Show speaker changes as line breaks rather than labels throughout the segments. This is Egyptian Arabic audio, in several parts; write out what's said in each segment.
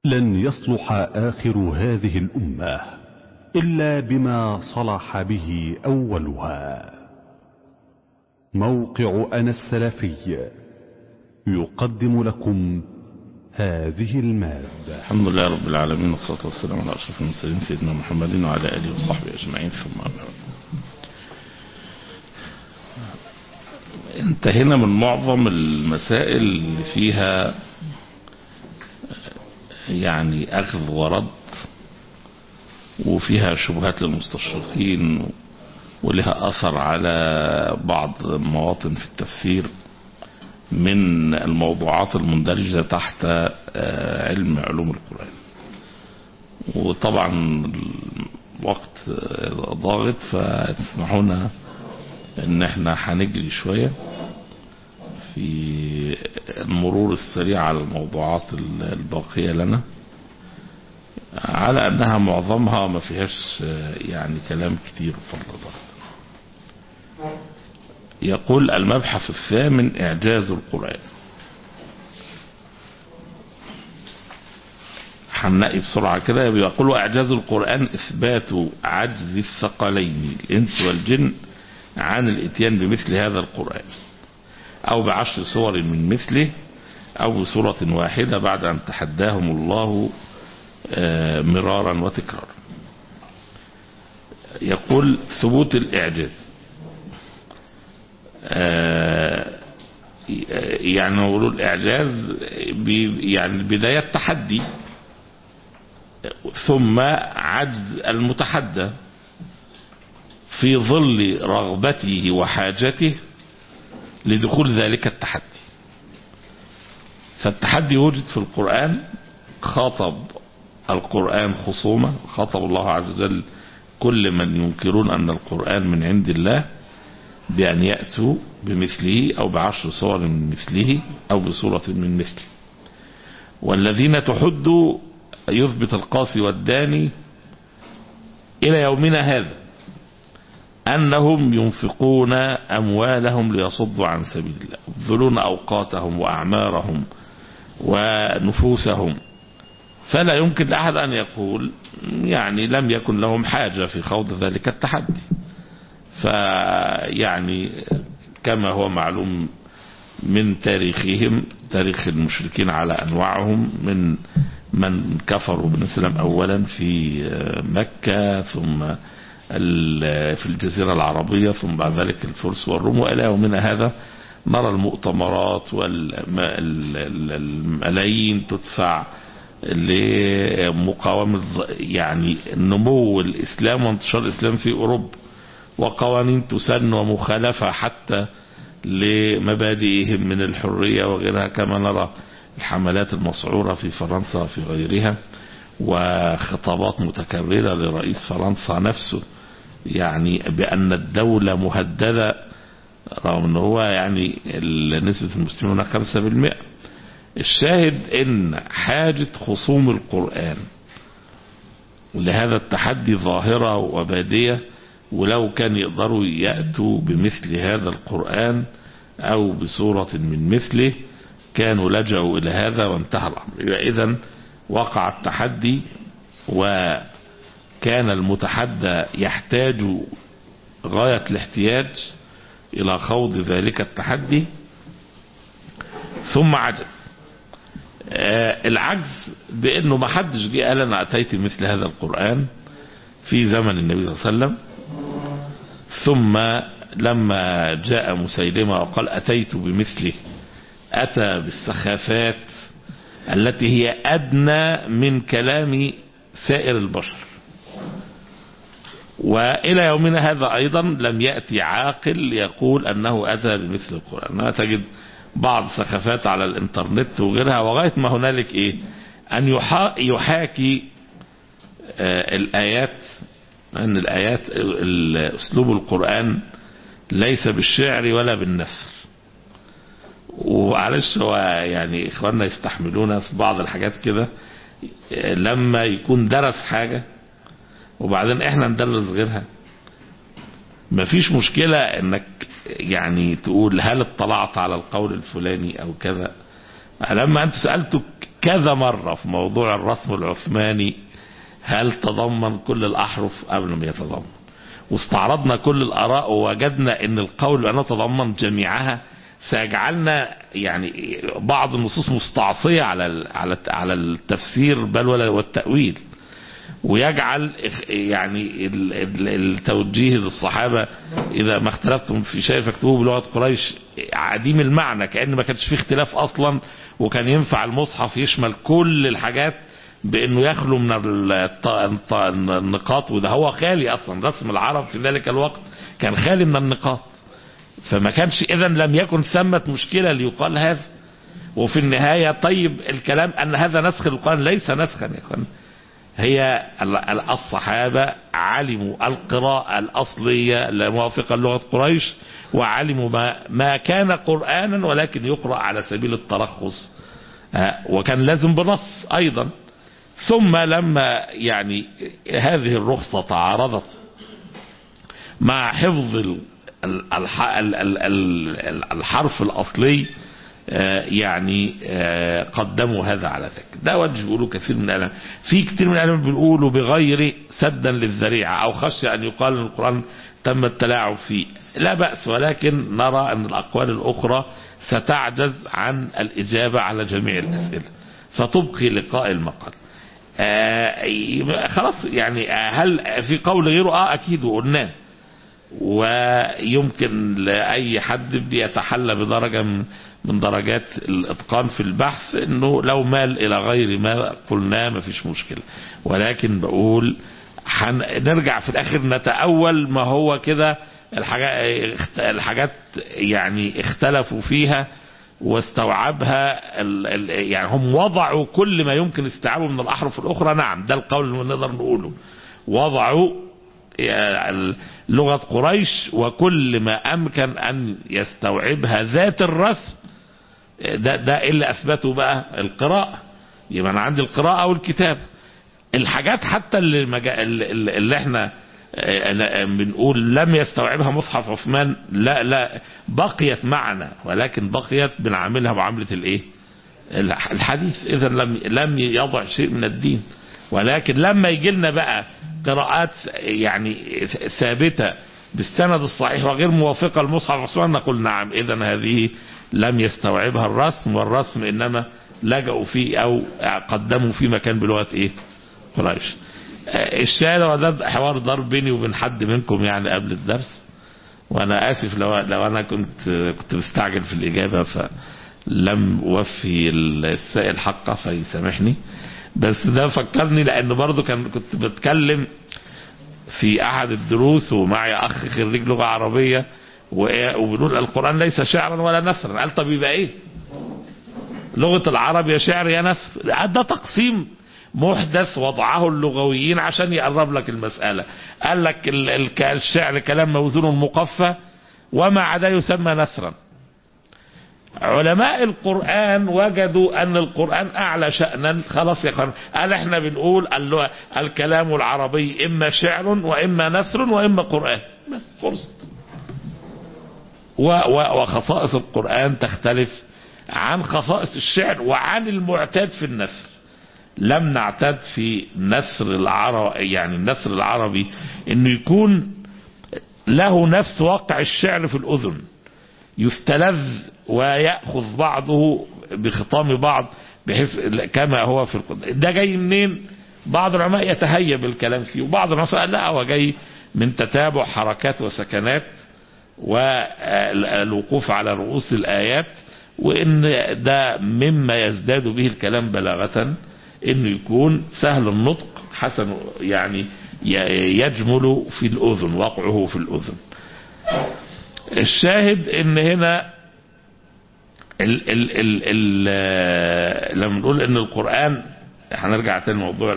لن يصلح آخر هذه الأمة إلا بما صلح به أولها موقع أنا السلفي يقدم لكم هذه المادة
الحمد لله رب العالمين والصلاة والسلام على أشرف المرسلين سيدنا محمد وعلى آله وصحبه أجمعين ثم أما بعد انتهينا من معظم المسائل اللي فيها يعني أخذ ورد وفيها شبهات للمستشرقين ولها أثر على بعض مواطن في التفسير من الموضوعات المندرجة تحت علم علوم القرآن وطبعا الوقت ضاغط فتسمحونا ان احنا هنجري شوية في المرور السريع على الموضوعات الباقية لنا على انها معظمها ما فيهاش يعني كلام كتير بفضل الله يقول المبحث الثامن اعجاز القرآن هنلاقي بسرعة كده بيقول اعجاز القرآن اثبات عجز الثقلين الانس والجن عن الاتيان بمثل هذا القرآن او بعشر صور من مثله او بصورة واحدة بعد ان تحداهم الله مرارا وتكرارا يقول ثبوت الاعجاز يعني نقول الاعجاز يعني بداية تحدي ثم عجز المتحدى في ظل رغبته وحاجته لدخول ذلك التحدي فالتحدي وجد في القرآن خاطب القرآن خصومة خاطب الله عز وجل كل من ينكرون أن القرآن من عند الله بأن يأتوا بمثله أو بعشر صور من مثله أو بصورة من مثله والذين تحدوا يثبت القاسي والداني إلى يومنا هذا أنهم ينفقون أموالهم ليصدوا عن سبيل الله يبذلون أوقاتهم وأعمارهم ونفوسهم فلا يمكن لأحد أن يقول يعني لم يكن لهم حاجة في خوض ذلك التحدي فيعني كما هو معلوم من تاريخهم تاريخ المشركين على أنواعهم من من كفروا بالإسلام أولا في مكة ثم في الجزيرة العربية ثم بعد ذلك الفرس والروم وإلى يومنا هذا نرى المؤتمرات والملايين تدفع لمقاومة يعني نمو الإسلام وانتشار الإسلام في أوروبا وقوانين تسن ومخالفة حتى لمبادئهم من الحرية وغيرها كما نرى الحملات المسعورة في فرنسا وفي غيرها وخطابات متكررة لرئيس فرنسا نفسه يعني بأن الدولة مهددة رغم أنه هو يعني نسبة المسلمين هناك خمسة بالمئة الشاهد ان حاجة خصوم القرآن لهذا التحدي ظاهرة وبادية ولو كان يقدروا يأتوا بمثل هذا القرآن او بصورة من مثله كانوا لجأوا الى هذا وانتهى الامر اذا وقع التحدي وكان المتحدى يحتاج غاية الاحتياج الى خوض ذلك التحدي ثم عجز آه العجز بانه ما حدش جه قال انا اتيت مثل هذا القرآن في زمن النبي صلى الله عليه وسلم ثم لما جاء مسيلمة وقال اتيت بمثله اتى بالسخافات التي هي ادنى من كلام سائر البشر والى يومنا هذا ايضا لم يأتي عاقل يقول انه اتى بمثل القرآن تجد بعض سخافات على الانترنت وغيرها وغاية ما هنالك ايه ان يحاكي آه الايات ان الايات اسلوب القرآن ليس بالشعر ولا بالنثر وعلش هو يعني اخواننا يستحملونا في بعض الحاجات كده لما يكون درس حاجة وبعدين احنا ندرس غيرها مفيش مشكلة انك يعني تقول هل اطلعت على القول الفلاني او كذا لما انت سألتك كذا مرة في موضوع الرسم العثماني هل تضمن كل الأحرف أم لم يتضمن واستعرضنا كل الآراء ووجدنا أن القول بأنه تضمن جميعها سيجعلنا يعني بعض النصوص مستعصية على على على التفسير بل ولا والتأويل ويجعل يعني التوجيه للصحابة إذا ما اختلفتم في شيء فاكتبوه بلغة قريش عديم المعنى كأن ما كانش فيه اختلاف أصلا وكان ينفع المصحف يشمل كل الحاجات بأنه يخلو من النقاط وده هو خالي أصلا رسم العرب في ذلك الوقت كان خالي من النقاط فما كانش إذا لم يكن ثمة مشكلة ليقال هذا وفي النهاية طيب الكلام أن هذا نسخ القرآن ليس نسخا يا أخوان هي الصحابة علموا القراءة الأصلية الموافقة لغة قريش وعلموا ما, ما كان قرآنا ولكن يقرأ على سبيل الترخص وكان لازم بنص أيضا ثم لما يعني هذه الرخصة تعارضت مع حفظ الحرف الأصلي يعني قدموا هذا على ذاك ده وجه بيقولوا كثير من العلماء في كثير من العلماء بيقولوا بغير سدا للذريعة أو خشية أن يقال أن القرآن تم التلاعب فيه لا بأس ولكن نرى أن الأقوال الأخرى ستعجز عن الإجابة على جميع الأسئلة فتبقي لقاء المقال آه خلاص يعني هل في قول غيره اه اكيد وقلناه ويمكن لأي حد بيتحلى بدرجة من درجات الإتقان في البحث انه لو مال الى غير ما قلناه ما فيش مشكلة ولكن بقول نرجع في الاخر نتأول ما هو كده الحاجات, الحاجات يعني اختلفوا فيها واستوعبها يعني هم وضعوا كل ما يمكن استيعابه من الاحرف الاخرى نعم ده القول اللي نقدر نقوله وضعوا لغة قريش وكل ما أمكن أن يستوعبها ذات الرسم ده, ده اللي أثبته بقى القراءة يبقى أنا عندي القراءة والكتاب الحاجات حتى اللي, مجا... اللي احنا بنقول لم يستوعبها مصحف عثمان لا لا بقيت معنا ولكن بقيت بنعاملها معاملة الايه الحديث اذا لم لم يضع شيء من الدين ولكن لما يجي لنا بقى قراءات يعني ثابتة بالسند الصحيح وغير موافقة لمصحف عثمان نقول نعم اذا هذه لم يستوعبها الرسم والرسم انما لجأوا فيه او قدموا في مكان بلغة ايه قريش الشاهد هو ده حوار ضرب بيني وبين حد منكم يعني قبل الدرس وانا اسف لو لو انا كنت كنت مستعجل في الاجابه فلم اوفي السائل حقه فيسامحني بس ده فكرني لان برضه كان كنت بتكلم في احد الدروس ومعي اخ خريج لغه عربيه وبنقول القران ليس شعرا ولا نثرا قال طب يبقى ايه لغه العرب يا شعر يا نثر ده تقسيم محدث وضعه اللغويين عشان يقرب لك المسألة قال لك الشعر كلام موزون مقفى وما عدا يسمى نثرا علماء القرآن وجدوا أن القرآن أعلى شأنا خلاص يا قرن قال احنا بنقول الكلام العربي إما شعر وإما نثر وإما قرآن بس فرصت وخصائص القرآن تختلف عن خصائص الشعر وعن المعتاد في النثر لم نعتد في نثر العرب يعني النثر العربي انه يكون له نفس واقع الشعر في الاذن يستلذ ويأخذ بعضه بخطام بعض بحيث كما هو في القرآن ده جاي منين بعض العلماء يتهيب الكلام فيه وبعض الناس قال لا هو جاي من تتابع حركات وسكنات والوقوف على رؤوس الآيات وإن ده مما يزداد به الكلام بلاغة انه يكون سهل النطق حسن يعني يجمل في الاذن وقعه في الاذن الشاهد ان هنا ال ال ال ال لما نقول ان القرآن هنرجع تاني موضوع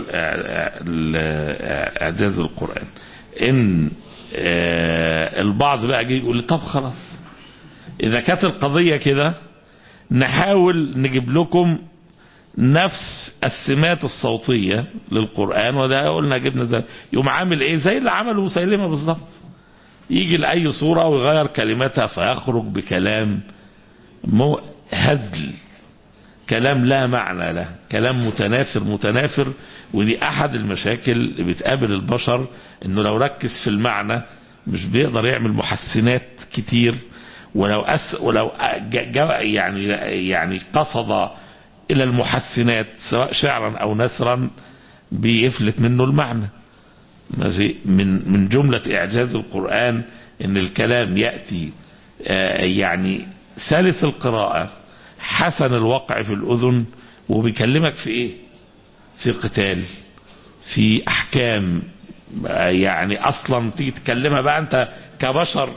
اعجاز القرآن ان البعض بقى جه يقول طب خلاص اذا كانت القضية كده نحاول نجيب لكم نفس السمات الصوتية للقرآن وده قلنا جبنا ده يقوم عامل ايه زي اللي عمله مسيلمة بالظبط يجي لأي صورة ويغير كلماتها فيخرج بكلام هزل كلام لا معنى له كلام متناثر متناثر ودي احد المشاكل اللي بتقابل البشر انه لو ركز في المعنى مش بيقدر يعمل محسنات كتير ولو أس ولو ج- ج- يعني يعني قصد الى المحسنات سواء شعرا او نثرا بيفلت منه المعنى ماشي؟ من من جملة إعجاز القرآن إن الكلام يأتي آه، يعني سلس القراءة حسن الوقع في الأذن وبيكلمك في إيه؟ في قتال في أحكام آه، يعني أصلا تيجي تكلمها بقى أنت كبشر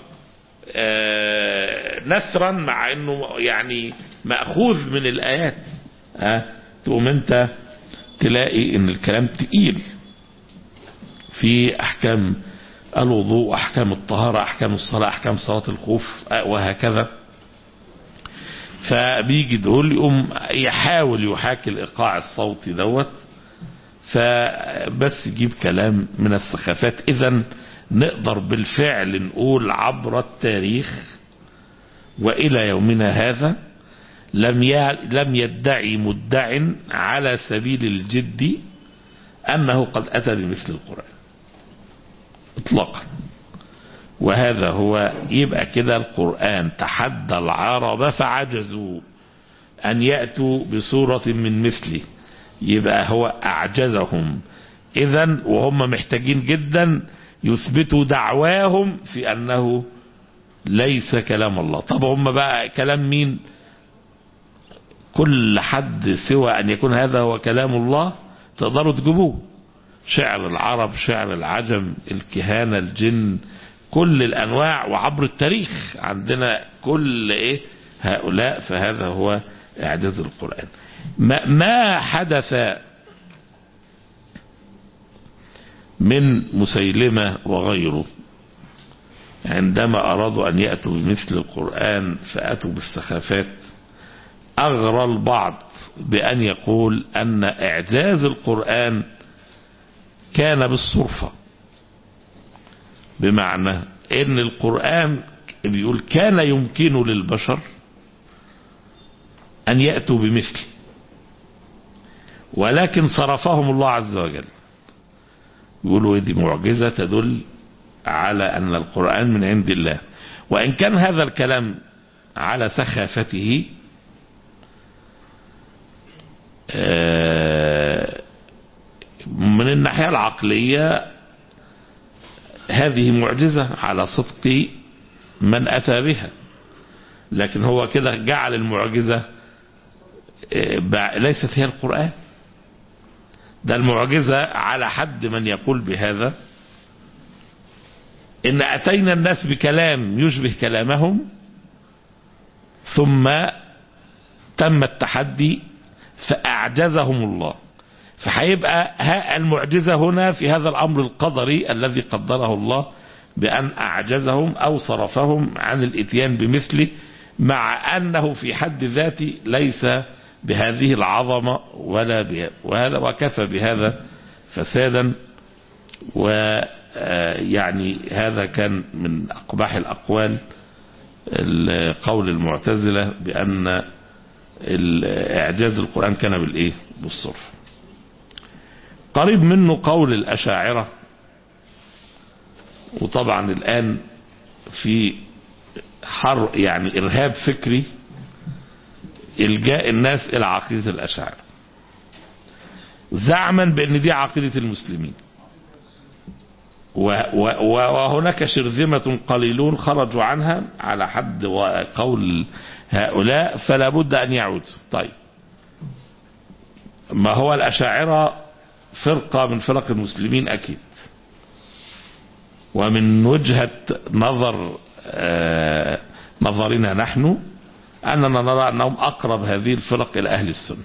آه، نثرا مع إنه يعني مأخوذ من الآيات ها تقوم أنت تلاقي إن الكلام تقيل في احكام الوضوء احكام الطهارة احكام الصلاة احكام صلاة الخوف وهكذا فبيجي دول يقوم يحاول يحاكي الايقاع الصوتي دوت فبس يجيب كلام من السخافات اذا نقدر بالفعل نقول عبر التاريخ والى يومنا هذا لم ي- لم يدعي مدع على سبيل الجد انه قد اتى بمثل القران اطلاقا وهذا هو يبقى كده القرآن تحدى العرب فعجزوا أن يأتوا بصورة من مثله يبقى هو أعجزهم إذا وهم محتاجين جدا يثبتوا دعواهم في أنه ليس كلام الله طب هم بقى كلام مين كل حد سوى أن يكون هذا هو كلام الله تقدروا تجيبوه شعر العرب شعر العجم الكهانة الجن كل الأنواع وعبر التاريخ عندنا كل إيه هؤلاء فهذا هو إعجاز القرآن ما, ما حدث من مسيلمة وغيره عندما أرادوا أن يأتوا بمثل القرآن فأتوا بالسخافات أغرى البعض بأن يقول أن إعجاز القرآن كان بالصرفة بمعنى ان القرآن بيقول كان يمكن للبشر ان يأتوا بمثله ولكن صرفهم الله عز وجل يقولوا دي معجزة تدل على ان القرآن من عند الله وان كان هذا الكلام على سخافته آه من الناحية العقلية هذه معجزة على صدق من أتى بها لكن هو كده جعل المعجزة ليست هي القرآن ده المعجزة على حد من يقول بهذا إن أتينا الناس بكلام يشبه كلامهم ثم تم التحدي فأعجزهم الله فهيبقى المعجزة هنا في هذا الأمر القدري الذي قدره الله بأن أعجزهم أو صرفهم عن الإتيان بمثله مع أنه في حد ذاته ليس بهذه العظمة ولا بها وهذا وكفى بهذا فسادا ويعني هذا كان من أقبح الأقوال قول المعتزلة بأن إعجاز القرآن كان بالإيه بالصرف قريب منه قول الأشاعرة وطبعا الآن في حر يعني إرهاب فكري إلجاء الناس إلى عقيدة الأشاعرة زعما بأن دي عقيدة المسلمين وهناك شرذمة قليلون خرجوا عنها على حد قول هؤلاء فلا بد أن يعودوا طيب ما هو الأشاعرة فرقة من فرق المسلمين أكيد ومن وجهة نظر آه نظرنا نحن أننا نرى أنهم أقرب هذه الفرق إلى أهل السنة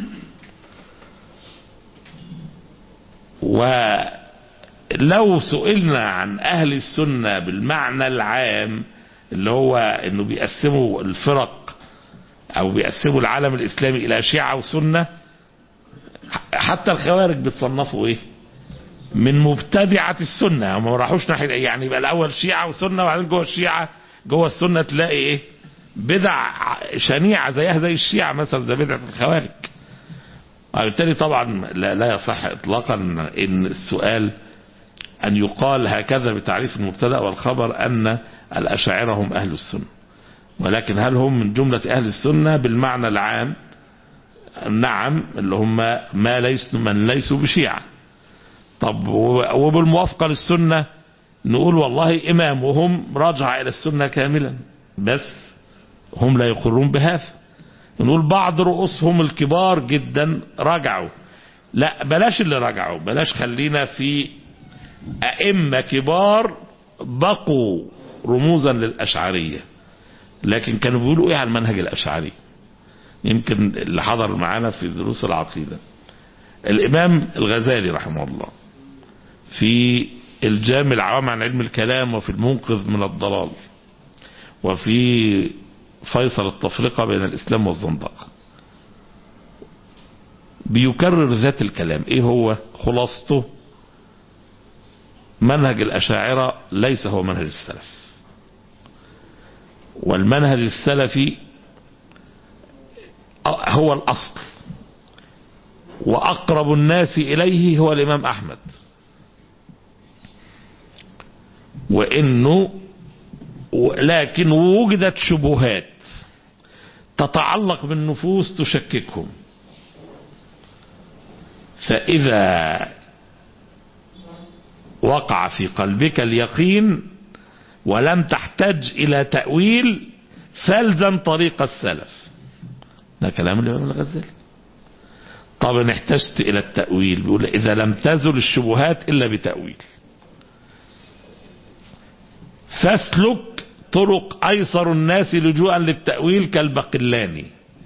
ولو سئلنا عن أهل السنة بالمعنى العام اللي هو أنه بيقسموا الفرق أو بيقسموا العالم الإسلامي إلى شيعة وسنة حتى الخوارج بتصنفوا إيه من مبتدعة السنة هم ما راحوش ناحية يعني يبقى الأول شيعة وسنة وبعدين جوه الشيعة جوه السنة تلاقي إيه بدع شنيعة زيها زي الشيعة مثلا زي بدعة الخوارج وبالتالي طبعا لا, لا يصح اطلاقا ان السؤال ان يقال هكذا بتعريف المبتدا والخبر ان الاشاعره هم اهل السنه ولكن هل هم من جمله اهل السنه بالمعنى العام نعم اللي هم ما ليس من ليسوا بشيعه طب وبالموافقه للسنه نقول والله امامهم رجع الى السنه كاملا بس هم لا يقرون بهذا نقول بعض رؤوسهم الكبار جدا رجعوا لا بلاش اللي رجعوا بلاش خلينا في أئمة كبار بقوا رموزا للأشعرية لكن كانوا بيقولوا ايه على المنهج الأشعري يمكن اللي حضر معانا في دروس العقيدة الإمام الغزالي رحمه الله في الجامع العوام عن علم الكلام وفي المنقذ من الضلال وفي فيصل التفرقة بين الإسلام والزندقة بيكرر ذات الكلام ايه هو خلاصته منهج الأشاعرة ليس هو منهج السلف والمنهج السلفي هو الأصل وأقرب الناس إليه هو الإمام أحمد وإنه لكن وجدت شبهات تتعلق بالنفوس تشككهم فإذا وقع في قلبك اليقين ولم تحتج إلى تأويل فالزم طريق السلف ده كلام الإمام الغزالي طب ان احتجت إلى التأويل بيقول إذا لم تزل الشبهات إلا بتأويل فاسلك طرق أيسر الناس لجوءا للتأويل كالبقلاني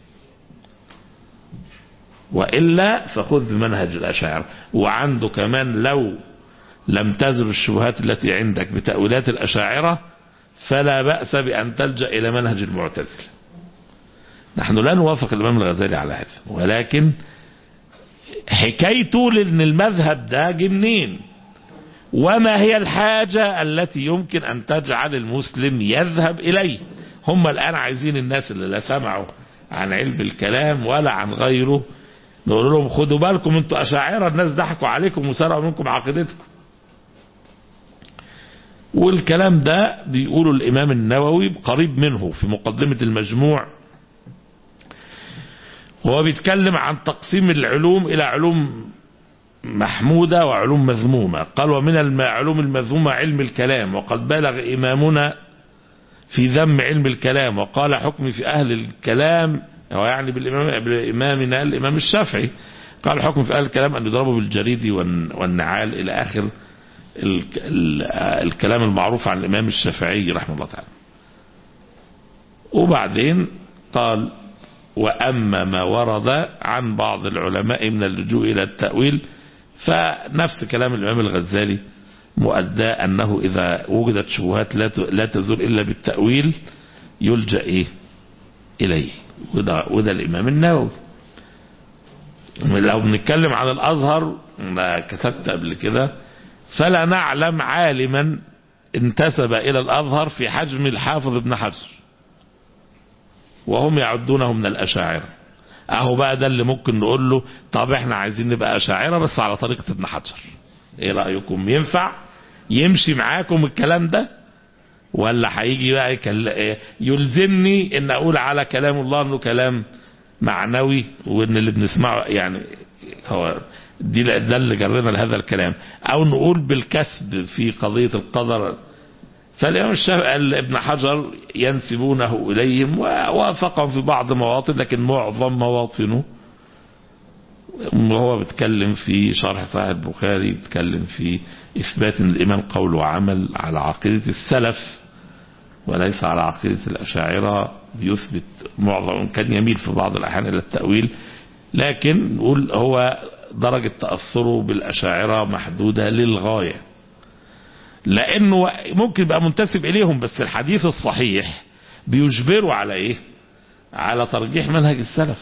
وإلا فخذ بمنهج الأشاعرة وعنده كمان لو لم تزل الشبهات التي عندك بتأويلات الأشاعرة فلا بأس بأن تلجأ إلى منهج المعتزلة نحن لا نوافق الإمام الغزالي على هذا ولكن حكايته لأن المذهب ده جنين وما هي الحاجة التي يمكن أن تجعل المسلم يذهب إليه هم الآن عايزين الناس اللي لا سمعوا عن علم الكلام ولا عن غيره نقول لهم خدوا بالكم انتوا أشاعرة الناس ضحكوا عليكم وسرقوا منكم عقيدتكم والكلام ده بيقوله الإمام النووي قريب منه في مقدمة المجموع وهو بيتكلم عن تقسيم العلوم إلى علوم محمودة وعلوم مذمومة قال ومن العلوم المذمومة علم الكلام وقد بالغ إمامنا في ذم علم الكلام وقال حكمي في أهل الكلام هو يعني بالإمام بإمامنا الإمام الشافعي قال حكم في أهل الكلام أن يضربوا بالجريد والنعال إلى آخر الكلام المعروف عن الإمام الشافعي رحمه الله تعالى وبعدين قال وأما ما ورد عن بعض العلماء من اللجوء إلى التأويل فنفس كلام الإمام الغزالي مؤدى أنه إذا وجدت شبهات لا تزول إلا بالتأويل يلجأ إيه إليه وده, وده الإمام النووي لو بنتكلم عن الأزهر كتبت قبل كده فلا نعلم عالما انتسب إلى الأزهر في حجم الحافظ ابن حجر وهم يعدونه من الأشاعرة اهو بقى ده اللي ممكن نقول له طب احنا عايزين نبقى أشاعرة بس على طريقة ابن حجر ايه رأيكم ينفع يمشي معاكم الكلام ده ولا هيجي بقى يكل... يلزمني ان اقول على كلام الله انه كلام معنوي وان اللي بنسمعه يعني هو دي ده اللي جرنا لهذا الكلام او نقول بالكسب في قضية القدر فالإمام الشافعي ابن حجر ينسبونه إليهم ووافقهم في بعض مواطن لكن معظم مواطنه وهو بيتكلم في شرح صحيح البخاري بيتكلم في إثبات أن الإيمان قول وعمل على عقيدة السلف وليس على عقيدة الأشاعرة بيثبت معظم كان يميل في بعض الأحيان إلى التأويل لكن نقول هو درجة تأثره بالأشاعرة محدودة للغاية لأنه ممكن يبقى منتسب إليهم بس الحديث الصحيح بيجبره على إيه على ترجيح منهج السلف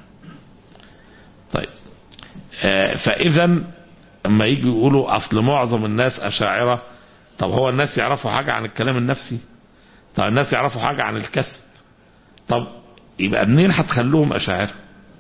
طيب آه فإذا اما يجي يقولوا أصل معظم الناس أشاعرة طب هو الناس يعرفوا حاجة عن الكلام النفسي طب الناس يعرفوا حاجة عن الكسب طب يبقى منين هتخلوهم اشاعره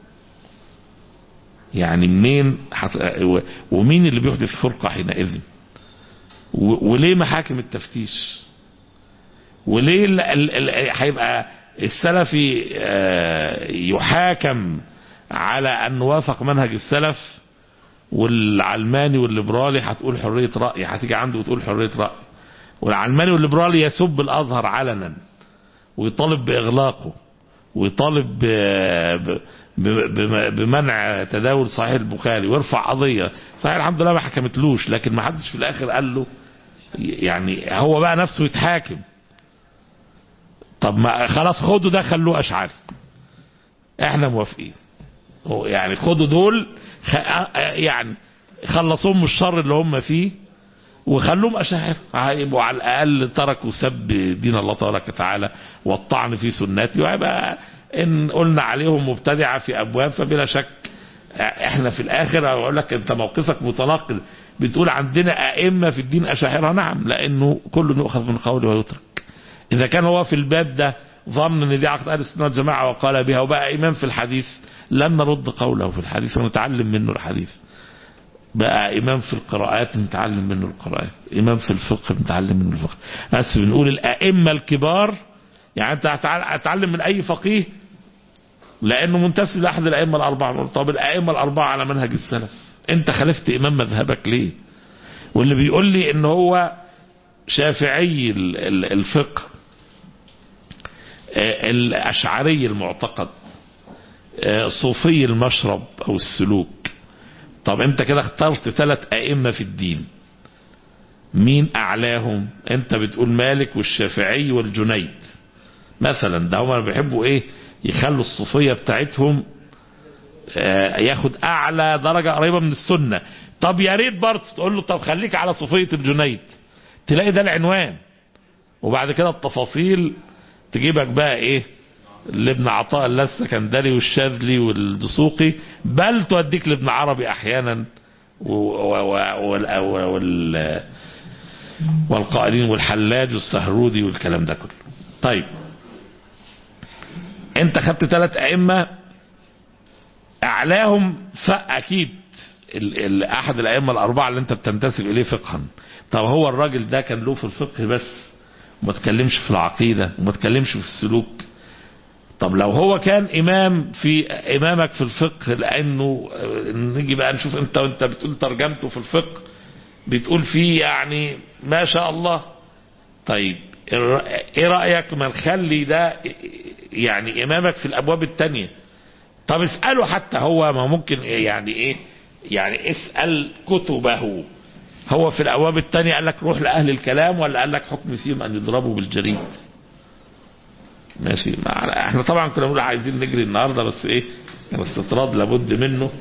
يعني منين حت... ومين اللي بيحدث فرقه حينئذ و... وليه محاكم التفتيش وليه ال... ال... ال... هيبقى السلفي آه، يحاكم على ان وافق منهج السلف والعلماني والليبرالي هتقول حريه راي هتيجي عنده وتقول حريه راي والعلماني والليبرالي يسب الازهر علنا ويطالب باغلاقه ويطالب ب- ب- ب- بمنع تداول صحيح البخاري ويرفع قضيه صحيح الحمد لله ما حكمتلوش لكن ما حدش في الاخر قال له يعني هو بقى نفسه يتحاكم طب ما خلاص خدوا ده خلوه اشعري احنا موافقين هو يعني خدوا دول خ... يعني خلصوهم من الشر اللي هم فيه وخلوهم اشاعره هيبقوا على الاقل تركوا سب دين الله تبارك وتعالى والطعن في سنته وهيبقى ان قلنا عليهم مبتدعه في ابواب فبلا شك احنا في الاخر اقول لك انت موقفك متناقض بتقول عندنا ائمه في الدين اشاعره نعم لانه كل يؤخذ من قوله ويترك اذا كان هو في الباب ده ظن ان دي عقد اهل السنه والجماعه وقال بها وبقى امام في الحديث لن نرد قوله في الحديث ونتعلم منه الحديث بقى امام في القراءات نتعلم منه القراءات امام في الفقه نتعلم منه الفقه بس بنقول الائمه الكبار يعني انت هتع- هتعلم من اي فقيه لانه منتسب لاحد الائمه الاربعه نقول طب الائمه الاربعه على منهج السلف انت خالفت امام مذهبك ليه واللي بيقول لي ان هو شافعي ال- ال- الفقه آه، الاشعري المعتقد آه، صوفي المشرب او السلوك طب انت كده اخترت ثلاث ائمه في الدين مين اعلاهم انت بتقول مالك والشافعي والجنيد مثلا ده هم بيحبوا ايه يخلوا الصوفيه بتاعتهم آه، ياخد اعلى درجه قريبه من السنه طب يا ريت برضه تقول له طب خليك على صوفيه الجنيد تلاقي ده العنوان وبعد كده التفاصيل تجيبك بقى ايه لابن عطاء الله السكندري والشاذلي والدسوقي بل توديك لابن عربي احيانا و- و- و- وال- وال- والقائلين والحلاج والسهرودي والكلام ده كله طيب انت خدت ثلاث ائمه اعلاهم فاكيد ال- ال- احد الائمه الاربعه اللي انت بتنتسب اليه فقها طب هو الراجل ده كان له في الفقه بس وما تكلمش في العقيده وما تكلمش في السلوك طب لو هو كان امام في امامك في الفقه لانه آه، نيجي بقى نشوف انت وانت بتقول ترجمته في الفقه بتقول فيه يعني ما شاء الله طيب الر- ايه رايك ما نخلي ده يعني امامك في الابواب التانية طب اساله حتى هو ما ممكن يعني ايه يعني اسال كتبه هو في الابواب التانية قال لك روح لاهل الكلام ولا قال لك حكم فيهم ان يضربوا بالجريد ماشي مع- احنا طبعا كنا بنقول عايزين نجري النهارده بس ايه كان استطراد لابد منه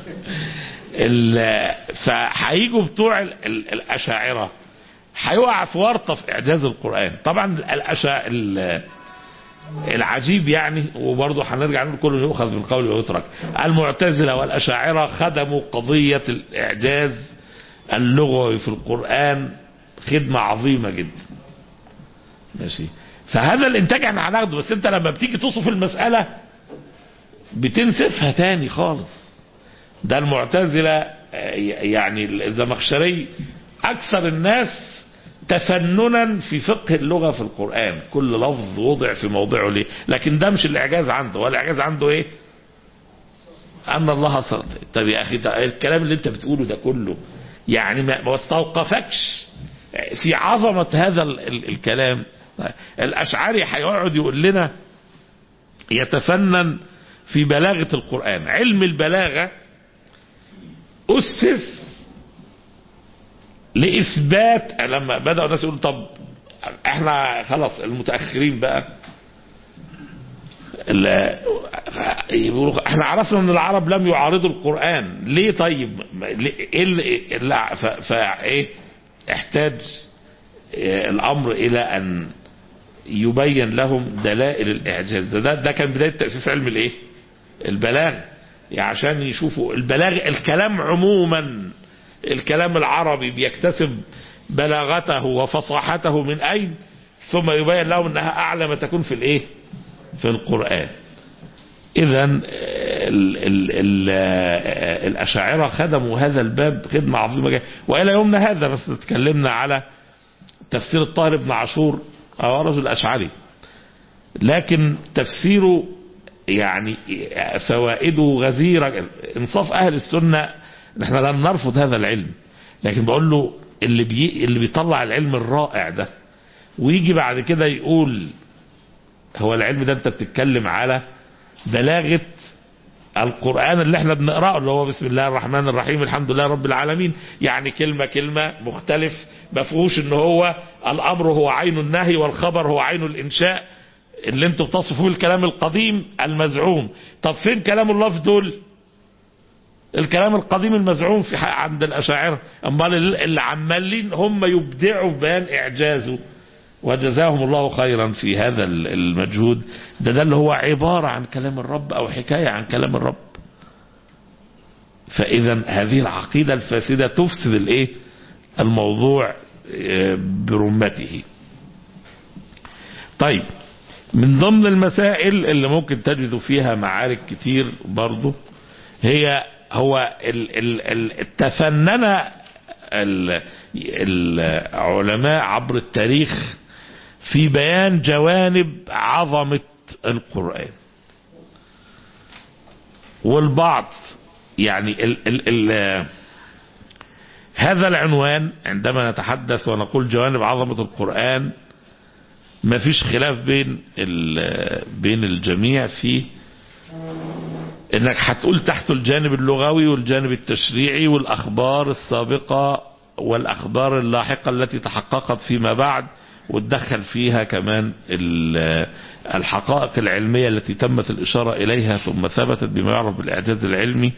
ال- فهيجوا بتوع ال- ال- الاشاعره هيقع في ورطه في اعجاز القران طبعا الأشا... ال- العجيب يعني وبرضه هنرجع نقول كله يؤخذ من قول ويترك المعتزله والاشاعره خدموا قضيه الاعجاز اللغوي في القران خدمه عظيمه جدا ماشي فهذا الانتاج احنا هناخده بس انت لما بتيجي توصف المساله بتنسفها تاني خالص ده المعتزله آه، يعني الزمخشري اكثر الناس تفننا في فقه اللغه في القران كل لفظ وضع في موضعه ليه لكن ده مش الاعجاز عنده ولا الاعجاز عنده ايه ان الله صلى طب يا اخي ده الكلام اللي انت بتقوله ده كله يعني ما ما استوقفكش في عظمه هذا ال ال الكلام الاشعري هيقعد يقول لنا يتفنن في بلاغه القران علم البلاغه اسس لاثبات لما بداوا الناس يقولوا طب احنا خلاص المتاخرين بقى ال- يقولوا احنا عرفنا ان العرب لم يعارضوا القران ليه طيب ما- ليه- ايه اللي- اللي- ف- فايه احتاج اه، الامر الى ان يبين لهم دلائل الاعجاز ده ده, ده كان بدايه تاسيس علم الايه البلاغ يعني عشان يشوفوا البلاغ الكلام عموما الكلام العربي بيكتسب بلاغته وفصاحته من اين ثم يبين لهم انها اعلى ما تكون في الايه في القرآن إذا ال- ال- ال- الأشاعرة خدموا هذا الباب خدمة عظيمة جدا وإلى يومنا هذا بس تكلمنا على تفسير الطاهر بن عاشور أو رجل أشعري لكن تفسيره يعني فوائده غزيرة انصاف أهل السنة نحن لن نرفض هذا العلم لكن بقول له اللي بي اللي بيطلع العلم الرائع ده ويجي بعد كده يقول هو العلم ده انت بتتكلم على بلاغة القرآن اللي احنا بنقرأه اللي هو بسم الله الرحمن الرحيم الحمد لله رب العالمين يعني كلمة كلمة مختلف ما فيهوش ان هو الامر هو عين النهي والخبر هو عين الانشاء اللي انتوا بتصفوا الكلام القديم المزعوم طب فين كلام الله في دول الكلام القديم المزعوم في حق عند الاشاعره امال اللي عمالين هم يبدعوا في بيان اعجازه وجزاهم الله خيرا في هذا المجهود ده ده اللي هو عبارة عن كلام الرب أو حكاية عن كلام الرب فإذا هذه العقيدة الفاسدة تفسد الإيه الموضوع آه، برمته طيب من ضمن المسائل اللي ممكن تجد فيها معارك كتير برضو هي هو ال ال ال تفنن ال- العلماء عبر التاريخ في بيان جوانب عظمة القرآن والبعض يعني ال ال ال هذا العنوان عندما نتحدث ونقول جوانب عظمة القرآن ما فيش خلاف بين ال- بين الجميع في انك هتقول تحته الجانب اللغوي والجانب التشريعي والاخبار السابقة والاخبار اللاحقة التي تحققت فيما بعد وتدخل فيها كمان ال- الحقائق العلمية التي تمت الاشارة اليها ثم ثبتت بما يعرف بالاعجاز العلمي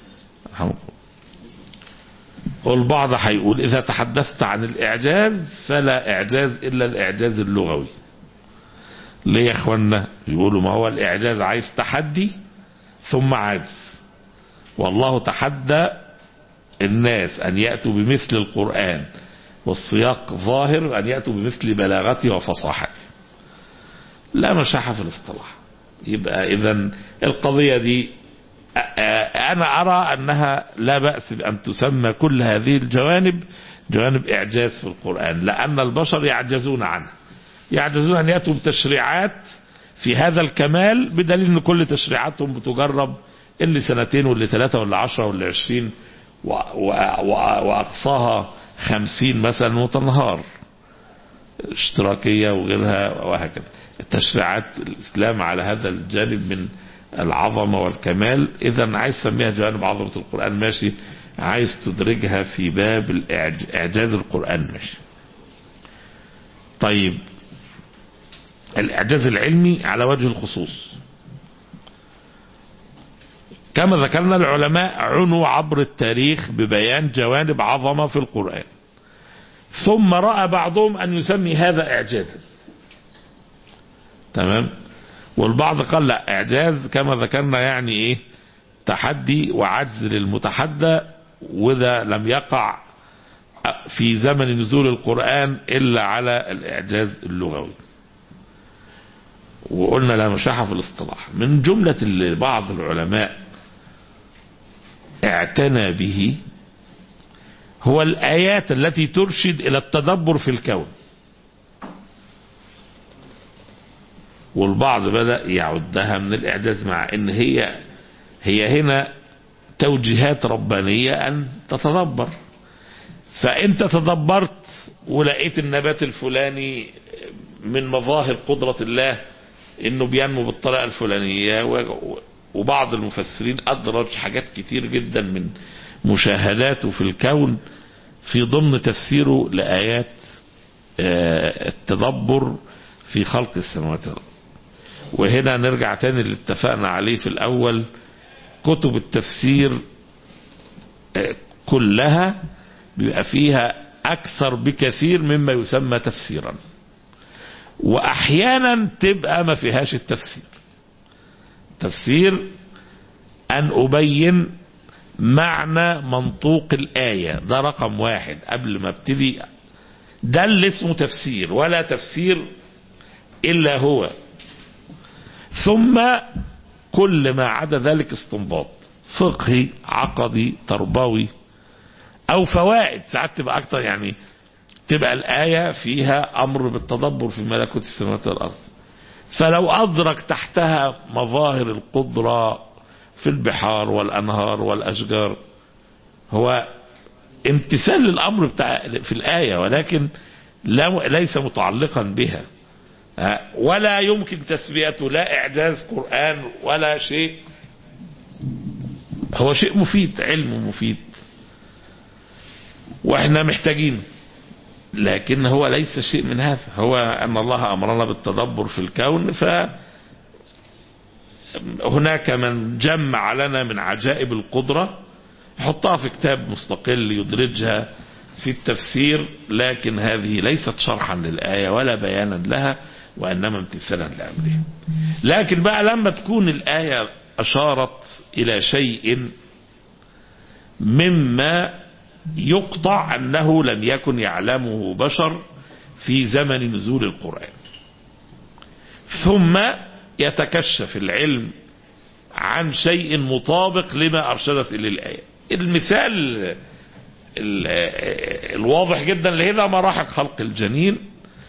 والبعض هيقول اذا تحدثت عن الاعجاز فلا اعجاز الا الاعجاز اللغوي ليه يا اخوانا يقولوا ما هو الاعجاز عايز تحدي ثم عجز والله تحدى الناس أن يأتوا بمثل القرآن والسياق ظاهر أن يأتوا بمثل بلاغته وفصاحته لا مشاحة في الاصطلاح يبقى إذا القضية دي أ- أ- أنا أرى أنها لا بأس بأن تسمى كل هذه الجوانب جوانب إعجاز في القرآن لأن البشر يعجزون عنها يعجزون أن يأتوا بتشريعات في هذا الكمال بدليل أن كل تشريعاتهم بتجرب اللي سنتين واللي ثلاثة واللي عشرة واللي عشرين و- و- و- وأقصاها خمسين مثلا وتنهار اشتراكية وغيرها وهكذا التشريعات الإسلام على هذا الجانب من العظمة والكمال إذا عايز تسميها جانب عظمة القرآن ماشي عايز تدرجها في باب الإعج- إعجاز القرآن ماشي طيب الإعجاز العلمي على وجه الخصوص كما ذكرنا العلماء عنوا عبر التاريخ ببيان جوانب عظمة في القرآن ثم رأى بعضهم أن يسمي هذا إعجازا تمام والبعض قال لا إعجاز كما ذكرنا يعني إيه تحدي وعجز للمتحدى وإذا لم يقع في زمن نزول القرآن إلا على الإعجاز اللغوي وقلنا لا مشاحة في الاصطلاح من جملة اللي بعض العلماء اعتنى به هو الآيات التي ترشد إلى التدبر في الكون والبعض بدأ يعدها من الإعجاز مع إن هي هي هنا توجيهات ربانية أن تتدبر فأنت تدبرت ولقيت النبات الفلاني من مظاهر قدرة الله انه بينمو بالطريقة الفلانية و- وبعض المفسرين ادرج حاجات كتير جدا من مشاهداته في الكون في ضمن تفسيره لآيات آه، التدبر في خلق السماوات والأرض وهنا نرجع تاني اللي اتفقنا عليه في الأول كتب التفسير آه، كلها بيبقى فيها أكثر بكثير مما يسمى تفسيرا وأحيانا تبقى ما فيهاش التفسير تفسير أن أبين معنى منطوق الآية ده رقم واحد قبل ما ابتدي ده اللي اسمه تفسير ولا تفسير إلا هو ثم كل ما عدا ذلك استنباط فقهي عقدي تربوي او فوائد ساعات تبقى اكتر يعني تبقى الآية فيها أمر بالتدبر في ملكوت السماوات والأرض فلو أدرك تحتها مظاهر القدرة في البحار والأنهار والأشجار هو امتثال للأمر بتاع في الآية ولكن لا ليس متعلقا بها ولا يمكن تسميته لا إعجاز قرآن ولا شيء هو شيء مفيد علم مفيد واحنا محتاجين لكن هو ليس شيء من هذا هو أن الله أمرنا بالتدبر في الكون ف هناك من جمع لنا من عجائب القدرة حطها في كتاب مستقل يدرجها في التفسير لكن هذه ليست شرحا للآية ولا بيانا لها وإنما امتثالا لأمرها لكن بقى لما تكون الآية أشارت إلى شيء مما يقطع أنه لم يكن يعلمه بشر في زمن نزول القرآن ثم يتكشف العلم عن شيء مطابق لما أرشدت إليه الآية المثال الواضح جدا لهذا مراحل خلق الجنين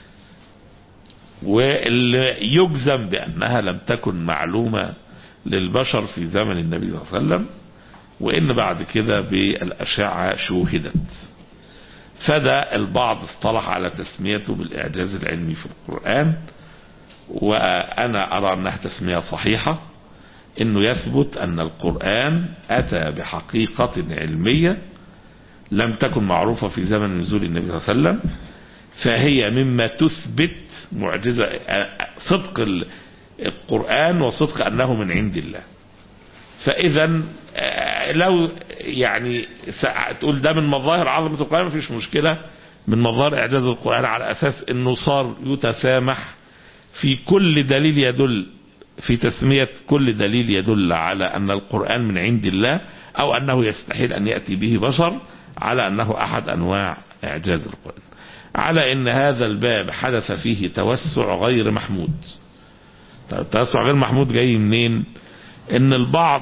واللي يجزم بأنها لم تكن معلومة للبشر في زمن النبي صلى الله عليه وسلم وإن بعد كده بالأشعة شوهدت فده البعض اصطلح على تسميته بالإعجاز العلمي في القرآن وأنا أرى أنها تسمية صحيحة أنه يثبت أن القرآن أتى بحقيقة علمية لم تكن معروفة في زمن نزول النبي صلى الله عليه وسلم فهي مما تثبت معجزة صدق القرآن وصدق أنه من عند الله فإذا لو يعني تقول ده من مظاهر عظمة القرآن مفيش مشكلة من مظاهر إعجاز القرآن على أساس أنه صار يتسامح في كل دليل يدل في تسمية كل دليل يدل على أن القرآن من عند الله أو أنه يستحيل أن يأتي به بشر على أنه أحد أنواع إعجاز القرآن على أن هذا الباب حدث فيه توسع غير محمود التوسع غير محمود جاي منين ان البعض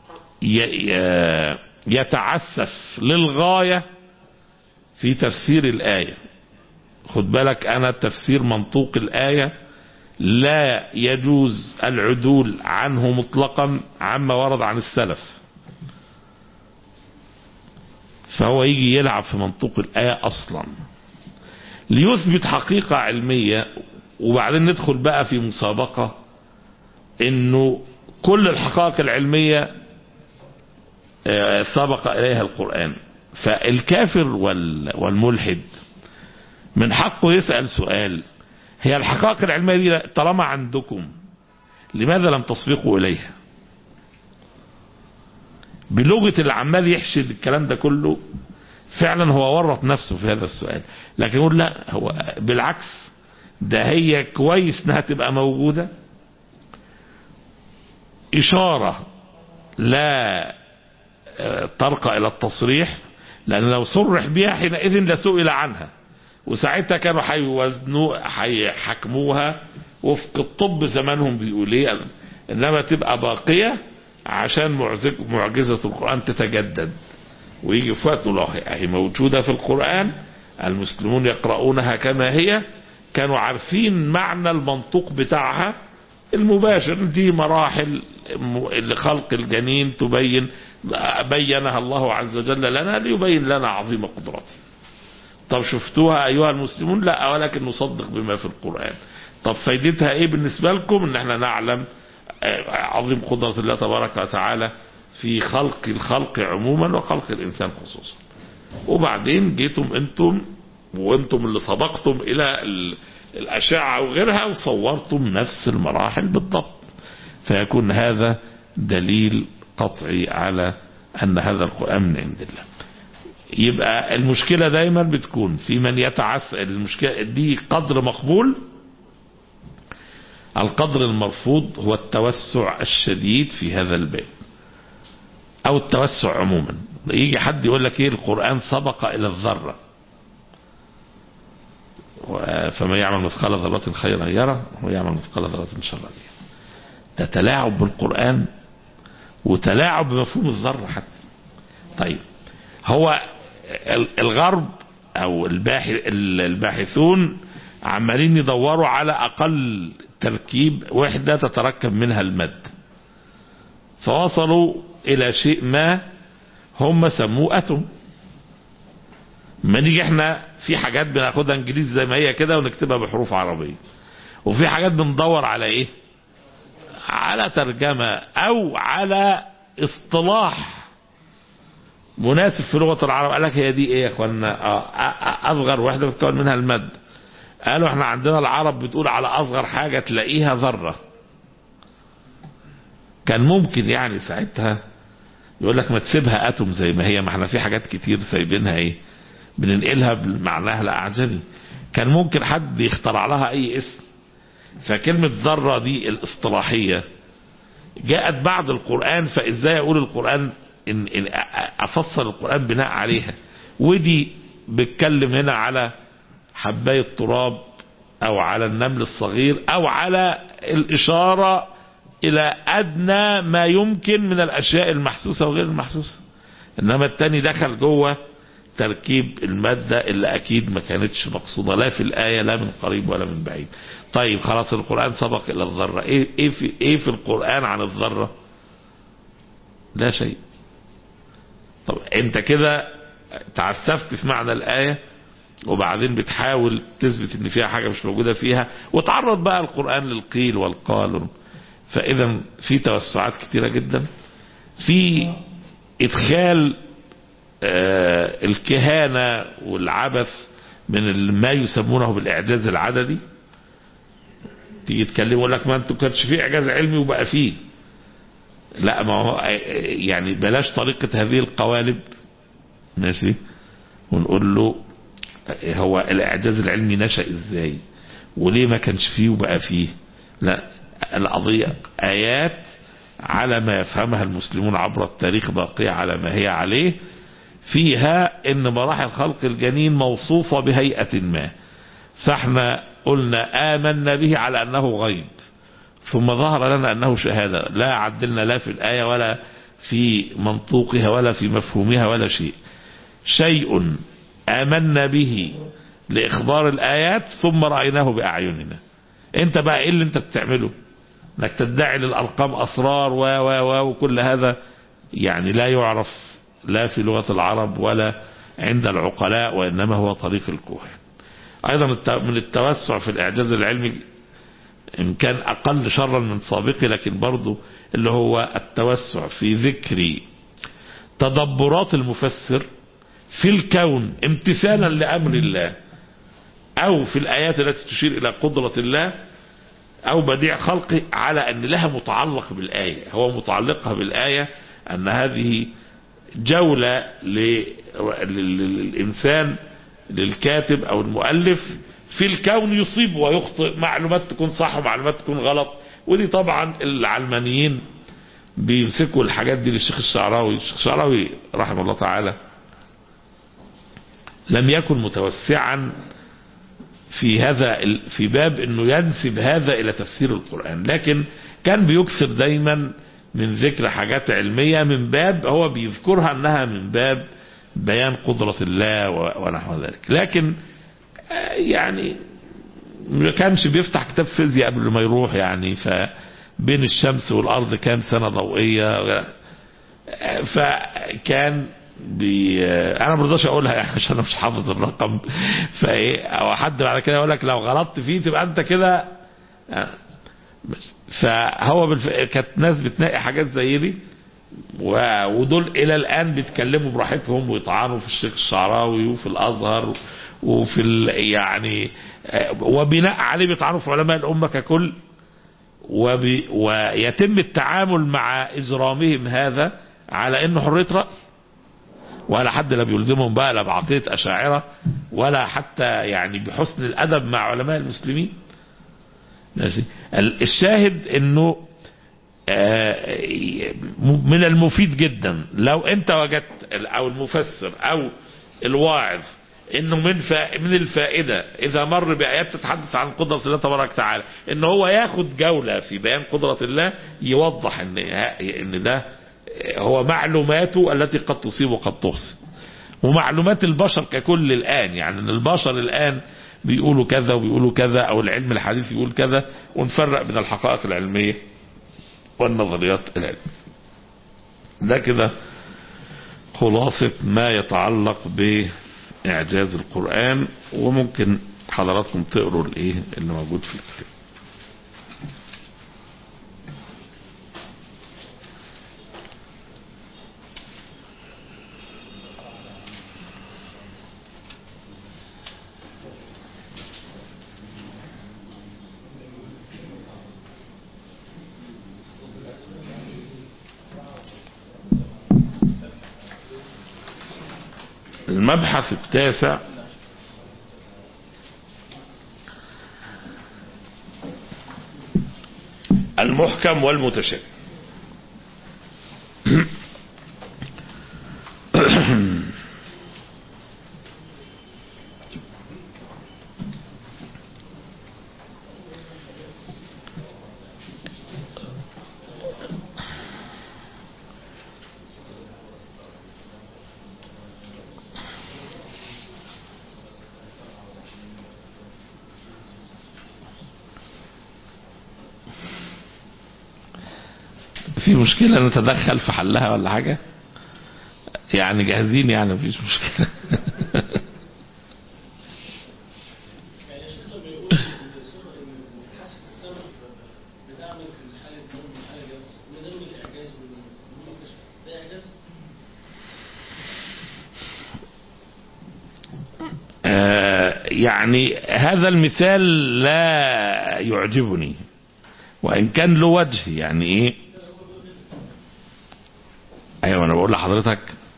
يتعسف للغاية في تفسير الآية خد بالك أنا تفسير منطوق الآية لا يجوز العدول عنه مطلقا عما ورد عن السلف فهو يجي يلعب في منطوق الآية أصلا ليثبت حقيقة علمية وبعدين ندخل بقى في مسابقة انه كل الحقائق العلمية سبق اليها القرآن فالكافر والملحد من حقه يسأل سؤال هي الحقائق العلمية دي طالما عندكم لماذا لم تسبقوا اليها بلغة اللي عمال يحشد الكلام ده كله فعلا هو ورط نفسه في هذا السؤال لكن يقول لا هو بالعكس ده هي كويس انها تبقى موجودة اشارة لا ترقى الى التصريح لان لو صرح بها حينئذ لسئل عنها وساعتها كانوا هيوزنوا هيحكموها وفق الطب زمانهم بيقول ايه انما تبقى باقية عشان معجزة القرآن تتجدد ويجي في وقت هي موجودة في القرآن المسلمون يقرؤونها كما هي كانوا عارفين معنى المنطوق بتاعها المباشر دي مراحل لخلق الجنين تبين بينها الله عز وجل لنا ليبين لنا عظيم قدرته طب شفتوها ايها المسلمون لا ولكن نصدق بما في القرآن طب فايدتها ايه بالنسبة لكم ان احنا نعلم عظيم قدرة الله تبارك وتعالى في خلق الخلق عموما وخلق الانسان خصوصا وبعدين جيتم انتم وانتم اللي سبقتم الى الاشعة وغيرها وصورتم نفس المراحل بالضبط فيكون هذا دليل قطعي على ان هذا القرآن من عند الله يبقى المشكلة دايما بتكون في من يتعس المشكلة دي قدر مقبول القدر المرفوض هو التوسع الشديد في هذا الباب او التوسع عموما يجي حد يقول لك ايه القرآن سبق الى الذرة فما يعمل مثقال ذرة خيرا يرى ويعمل مثقال ذرة شرا يرى ده تلاعب بالقرآن وتلاعب بمفهوم الذرة حتى طيب هو الغرب او الباحث الباحثون عمالين يدوروا على اقل تركيب وحدة تتركب منها المد فوصلوا الى شيء ما هم سموه اتوم ما نيجي احنا في حاجات بناخدها انجليزي زي ما هي كده ونكتبها بحروف عربية وفي حاجات بندور على ايه على ترجمة او على اصطلاح مناسب في لغة العرب قال لك هي دي ايه يا اخوانا اصغر وحدة بتكون منها المد قالوا احنا عندنا العرب بتقول على اصغر حاجة تلاقيها ذرة كان ممكن يعني ساعتها يقول لك ما تسيبها اتوم زي ما هي ما احنا في حاجات كتير سايبينها ايه بننقلها بمعناها الاعجمي كان ممكن حد يخترع لها اي اسم فكلمة ذرة دي الاصطلاحية جاءت بعد القرآن فازاي اقول القرآن إن, إن افصل القرآن بناء عليها ودي بتكلم هنا على حباية التراب او على النمل الصغير او على الاشارة الى ادنى ما يمكن من الاشياء المحسوسة وغير المحسوسة انما التاني دخل جوه تركيب المادة اللي اكيد ما كانتش مقصودة لا في الاية لا من قريب ولا من بعيد طيب خلاص القرآن سبق الى الذرة ايه, إيه, في, ايه في القرآن عن الذرة لا شيء طب انت كده تعسفت في معنى الآية وبعدين بتحاول تثبت ان فيها حاجة مش موجودة فيها وتعرض بقى القرآن للقيل والقال فاذا في توسعات كتيرة جدا في ادخال آه الكهانة والعبث من ما يسمونه بالاعجاز العددي تيجي تكلمه يقول لك ما انتوا كانش فيه اعجاز علمي وبقى فيه لا ما هو يعني بلاش طريقة هذه القوالب ماشي ونقول له هو الاعجاز العلمي نشأ ازاي وليه ما كانش فيه وبقى فيه لا القضية ايات على ما يفهمها المسلمون عبر التاريخ باقية على ما هي عليه فيها ان مراحل خلق الجنين موصوفة بهيئة ما فاحنا قلنا آمنا به على أنه غيب ثم ظهر لنا أنه شهادة لا عدلنا لا في الآية ولا في منطوقها ولا في مفهومها ولا شيء شيء آمنا به لإخبار الآيات ثم رأيناه بأعيننا انت بقى ايه اللي انت بتعمله انك تدعي للأرقام أسرار و و و وكل هذا يعني لا يعرف لا في لغة العرب ولا عند العقلاء وإنما هو طريق الكهن أيضا من التوسع في الإعجاز العلمي إن كان أقل شرا من سابقه لكن برضه اللي هو التوسع في ذكر تدبرات المفسر في الكون امتثالا لأمر الله أو في الآيات التي تشير إلى قدرة الله أو بديع خلقه على أن لها متعلق بالآية هو متعلقها بالآية أن هذه جولة للإنسان للكاتب أو المؤلف في الكون يصيب ويخطئ معلومات تكون صح ومعلومات تكون غلط ودي طبعا العلمانيين بيمسكوا الحاجات دي للشيخ الشعراوي الشيخ الشعراوي رحمه الله تعالى لم يكن متوسعا في هذا في باب انه ينسب هذا الى تفسير القرآن لكن كان بيكثر دايما من ذكر حاجات علمية من باب هو بيذكرها انها من باب بيان قدرة الله ونحو ذلك لكن يعني ما كانش بيفتح كتاب فيزياء قبل ما يروح يعني فبين الشمس والارض كام سنة ضوئية فكان بي انا ما برضاش اقولها يعني عشان انا مش حافظ الرقم فايه او حد بعد كده يقول لك لو غلطت فيه تبقى انت كده فهو بالف... كانت ناس بتنقي حاجات زي دي و... ودول الى الان بيتكلموا براحتهم ويطعنوا في الشيخ الشعراوي وفي الازهر وفي ال... يعني وبناء عليه بيطعنوا في علماء الامه ككل وبي... ويتم التعامل مع اجرامهم هذا على انه حريه راي ولا حد لا بيلزمهم بقى لا بعقيده اشاعره ولا حتى يعني بحسن الادب مع علماء المسلمين ماشي الشاهد انه من المفيد جدا لو انت وجدت او المفسر او الواعظ انه من فا من الفائده اذا مر بايات تتحدث عن قدره الله تبارك وتعالى ان هو ياخد جوله في بيان قدره الله يوضح ان ان ده هو معلوماته التي قد تصيب وقد تخطئ ومعلومات البشر ككل الان يعني ان البشر الان بيقولوا كذا وبيقولوا كذا او العلم الحديث بيقول كذا ونفرق بين الحقائق العلميه والنظريات العلميه ده كده خلاصة ما يتعلق بإعجاز القرآن وممكن حضراتكم تقروا الايه اللي موجود في الكتاب المبحث التاسع المحكم والمتشابه في مشكلة نتدخل في حلها ولا حاجة يعني جاهزين يعني مفيش مشكلة
يعني الشيخ لما يقول ان سورة ان حاسة السمع بتعمل في حالة نوم وحالة جواز ما ده من الاعجاز والمكتشف ده اعجاز
آه، يعني هذا المثال لا يعجبني وإن كان له وجه يعني إيه أيوة أنا بقول لحضرتك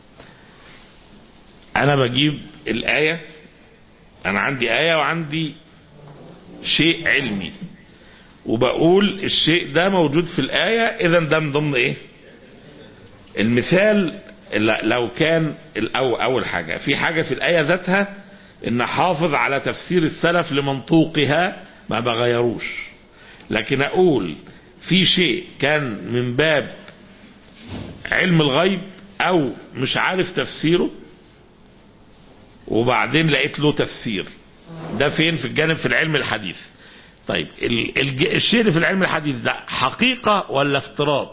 أنا بجيب الآية أنا عندي آية وعندي شيء علمي وبقول الشيء ده موجود في الآية إذا ده من ضمن إيه المثال ل- لو كان الأو أول حاجة في حاجة في الآية ذاتها إن حافظ على تفسير السلف لمنطوقها ما بغيروش لكن أقول في شيء كان من باب علم الغيب أو مش عارف تفسيره وبعدين لقيت له تفسير ده فين في الجانب في العلم الحديث طيب ال- الج- الشيء اللي في العلم الحديث ده حقيقة ولا افتراض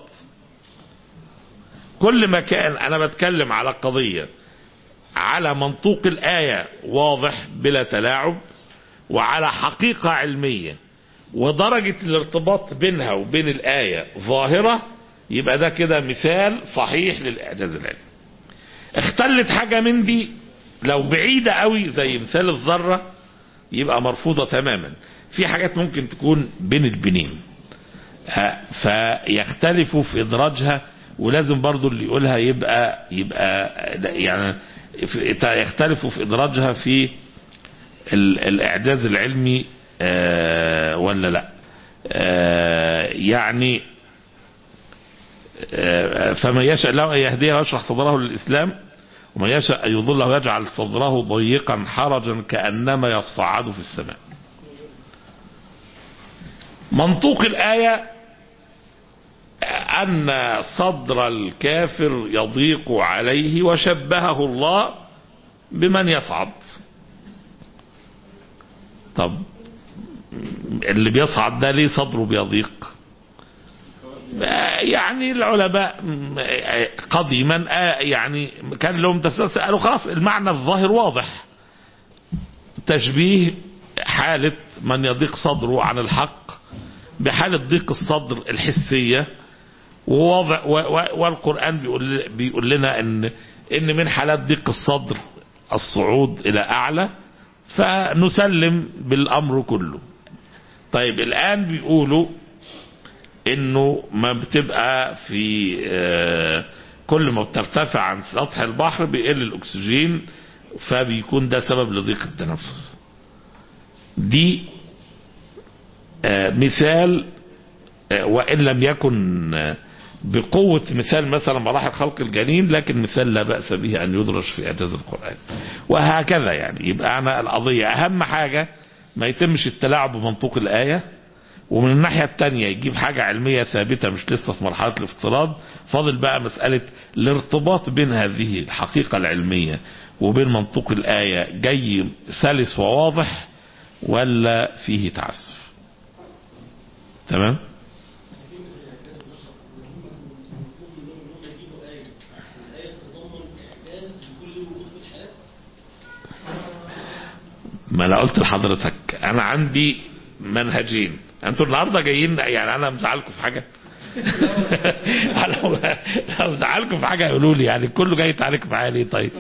كل ما كان انا بتكلم على قضية على منطوق الآية واضح بلا تلاعب وعلى حقيقة علمية ودرجة الارتباط بينها وبين الآية ظاهرة يبقى ده كده مثال صحيح للإعجاز العلمي اختلت حاجة من دي لو بعيدة قوي زي مثال الذرة يبقى مرفوضة تماما في حاجات ممكن تكون بين البنين ها، فيختلفوا في إدراجها ولازم برضو اللي يقولها يبقى يبقى يعني في- يختلفوا في إدراجها في ال- الإعجاز العلمي آه، ولا لا آه، يعني آه، فمن يشاء له أن يهديه ويشرح صدره للإسلام ومن يشاء أن يضله يجعل صدره ضيقا حرجا كأنما يصعد في السماء منطوق الآية أن صدر الكافر يضيق عليه وشبهه الله بمن يصعد طب اللي بيصعد ده ليه صدره بيضيق يعني العلماء قديما آه، يعني كان لهم تسلسل قالوا خلاص المعنى الظاهر واضح تشبيه حالة من يضيق صدره عن الحق بحالة ضيق الصدر الحسية وواضع و- و- والقرآن بيقول, بيقول لنا ان ان من حالات ضيق الصدر الصعود الى اعلى فنسلم بالامر كله طيب الان بيقولوا انه ما بتبقى في آه، كل ما بترتفع عن سطح البحر بيقل الاكسجين فبيكون ده سبب لضيق التنفس دي آه، مثال آه، وإن لم يكن آه، بقوة مثال مثلا مراحل خلق الجنين لكن مثال لا بأس به أن يدرج في إعجاز القرآن وهكذا يعني يبقى أنا القضية أهم حاجة ما يتمش التلاعب بمنطوق الآية ومن الناحية التانية يجيب حاجة علمية ثابتة مش لسه في مرحلة الافتراض فاضل بقى مسألة الارتباط بين هذه الحقيقة العلمية وبين منطوق الآية جاي سلس وواضح ولا فيه تعسف تمام ما انا قلت لحضرتك انا عندي منهجين انتوا النهارده جايين يعني انا مزعلكم في حاجه لو لو مزعلكم في حاجه قولوا لي يعني كله جاي يتعارك معايا ليه طيب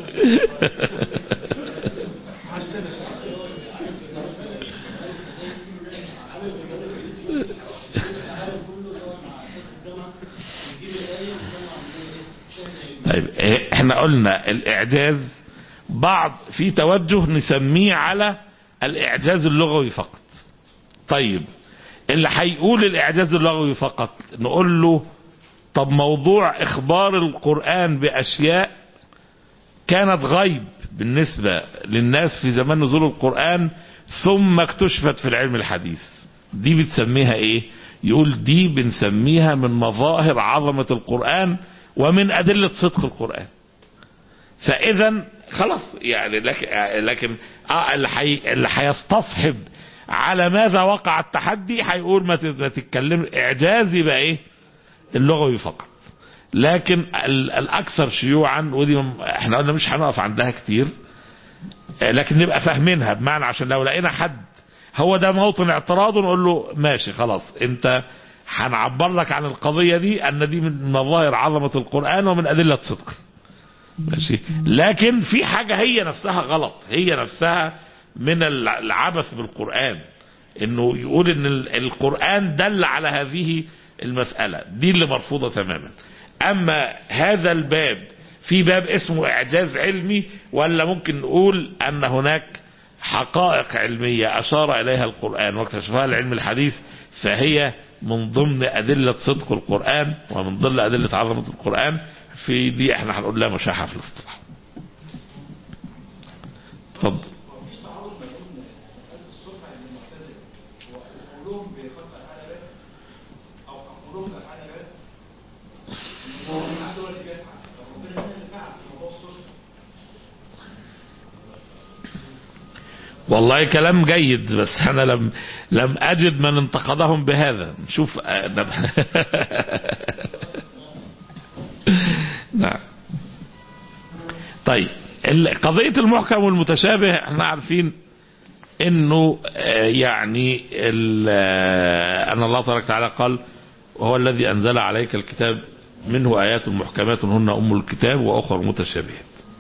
طيب إيه، احنا قلنا الاعجاز بعض في توجه نسميه على الاعجاز اللغوي فقط طيب اللي هيقول الاعجاز اللغوي فقط نقول له طب موضوع اخبار القرآن باشياء كانت غيب بالنسبة للناس في زمان نزول القرآن ثم اكتشفت في العلم الحديث دي بتسميها ايه يقول دي بنسميها من مظاهر عظمة القرآن ومن أدلة صدق القرآن فإذا خلاص يعني لكن, لكن آه اللي حي اللي هيستصحب على ماذا وقع التحدي هيقول ما تت- ما تتكلم إعجاز يبقى إيه اللغوي فقط لكن ال- الأكثر شيوعا ودي م- احنا قلنا مش هنقف عندها كتير آه، لكن نبقى فاهمينها بمعنى عشان لو لقينا حد هو ده موطن اعتراضه نقول له ماشي خلاص انت هنعبر لك عن القضية دي ان دي من مظاهر عظمة القرآن ومن ادلة صدقه ماشي لكن في حاجة هي نفسها غلط هي نفسها من الع- العبث بالقرآن انه يقول ان ال- القرآن دل على هذه المسألة دي اللي مرفوضة تماما اما هذا الباب في باب اسمه اعجاز علمي ولا ممكن نقول ان هناك حقائق علمية اشار اليها القرآن واكتشفها العلم الحديث فهي من ضمن ادلة صدق القرآن ومن ضمن ادلة عظمة القرآن في دي احنا هنقول لها مشاحة في الاصطلاح اتفضل والله كلام جيد بس انا لم لم اجد من انتقدهم بهذا نشوف آه، نب- نعم طيب ال- قضية المحكم والمتشابه احنا عارفين انه آه، يعني ال- آه، ان الله تبارك وتعالى قال وهو الذي انزل عليك الكتاب منه ايات محكمات هن ام الكتاب واخر متشابهات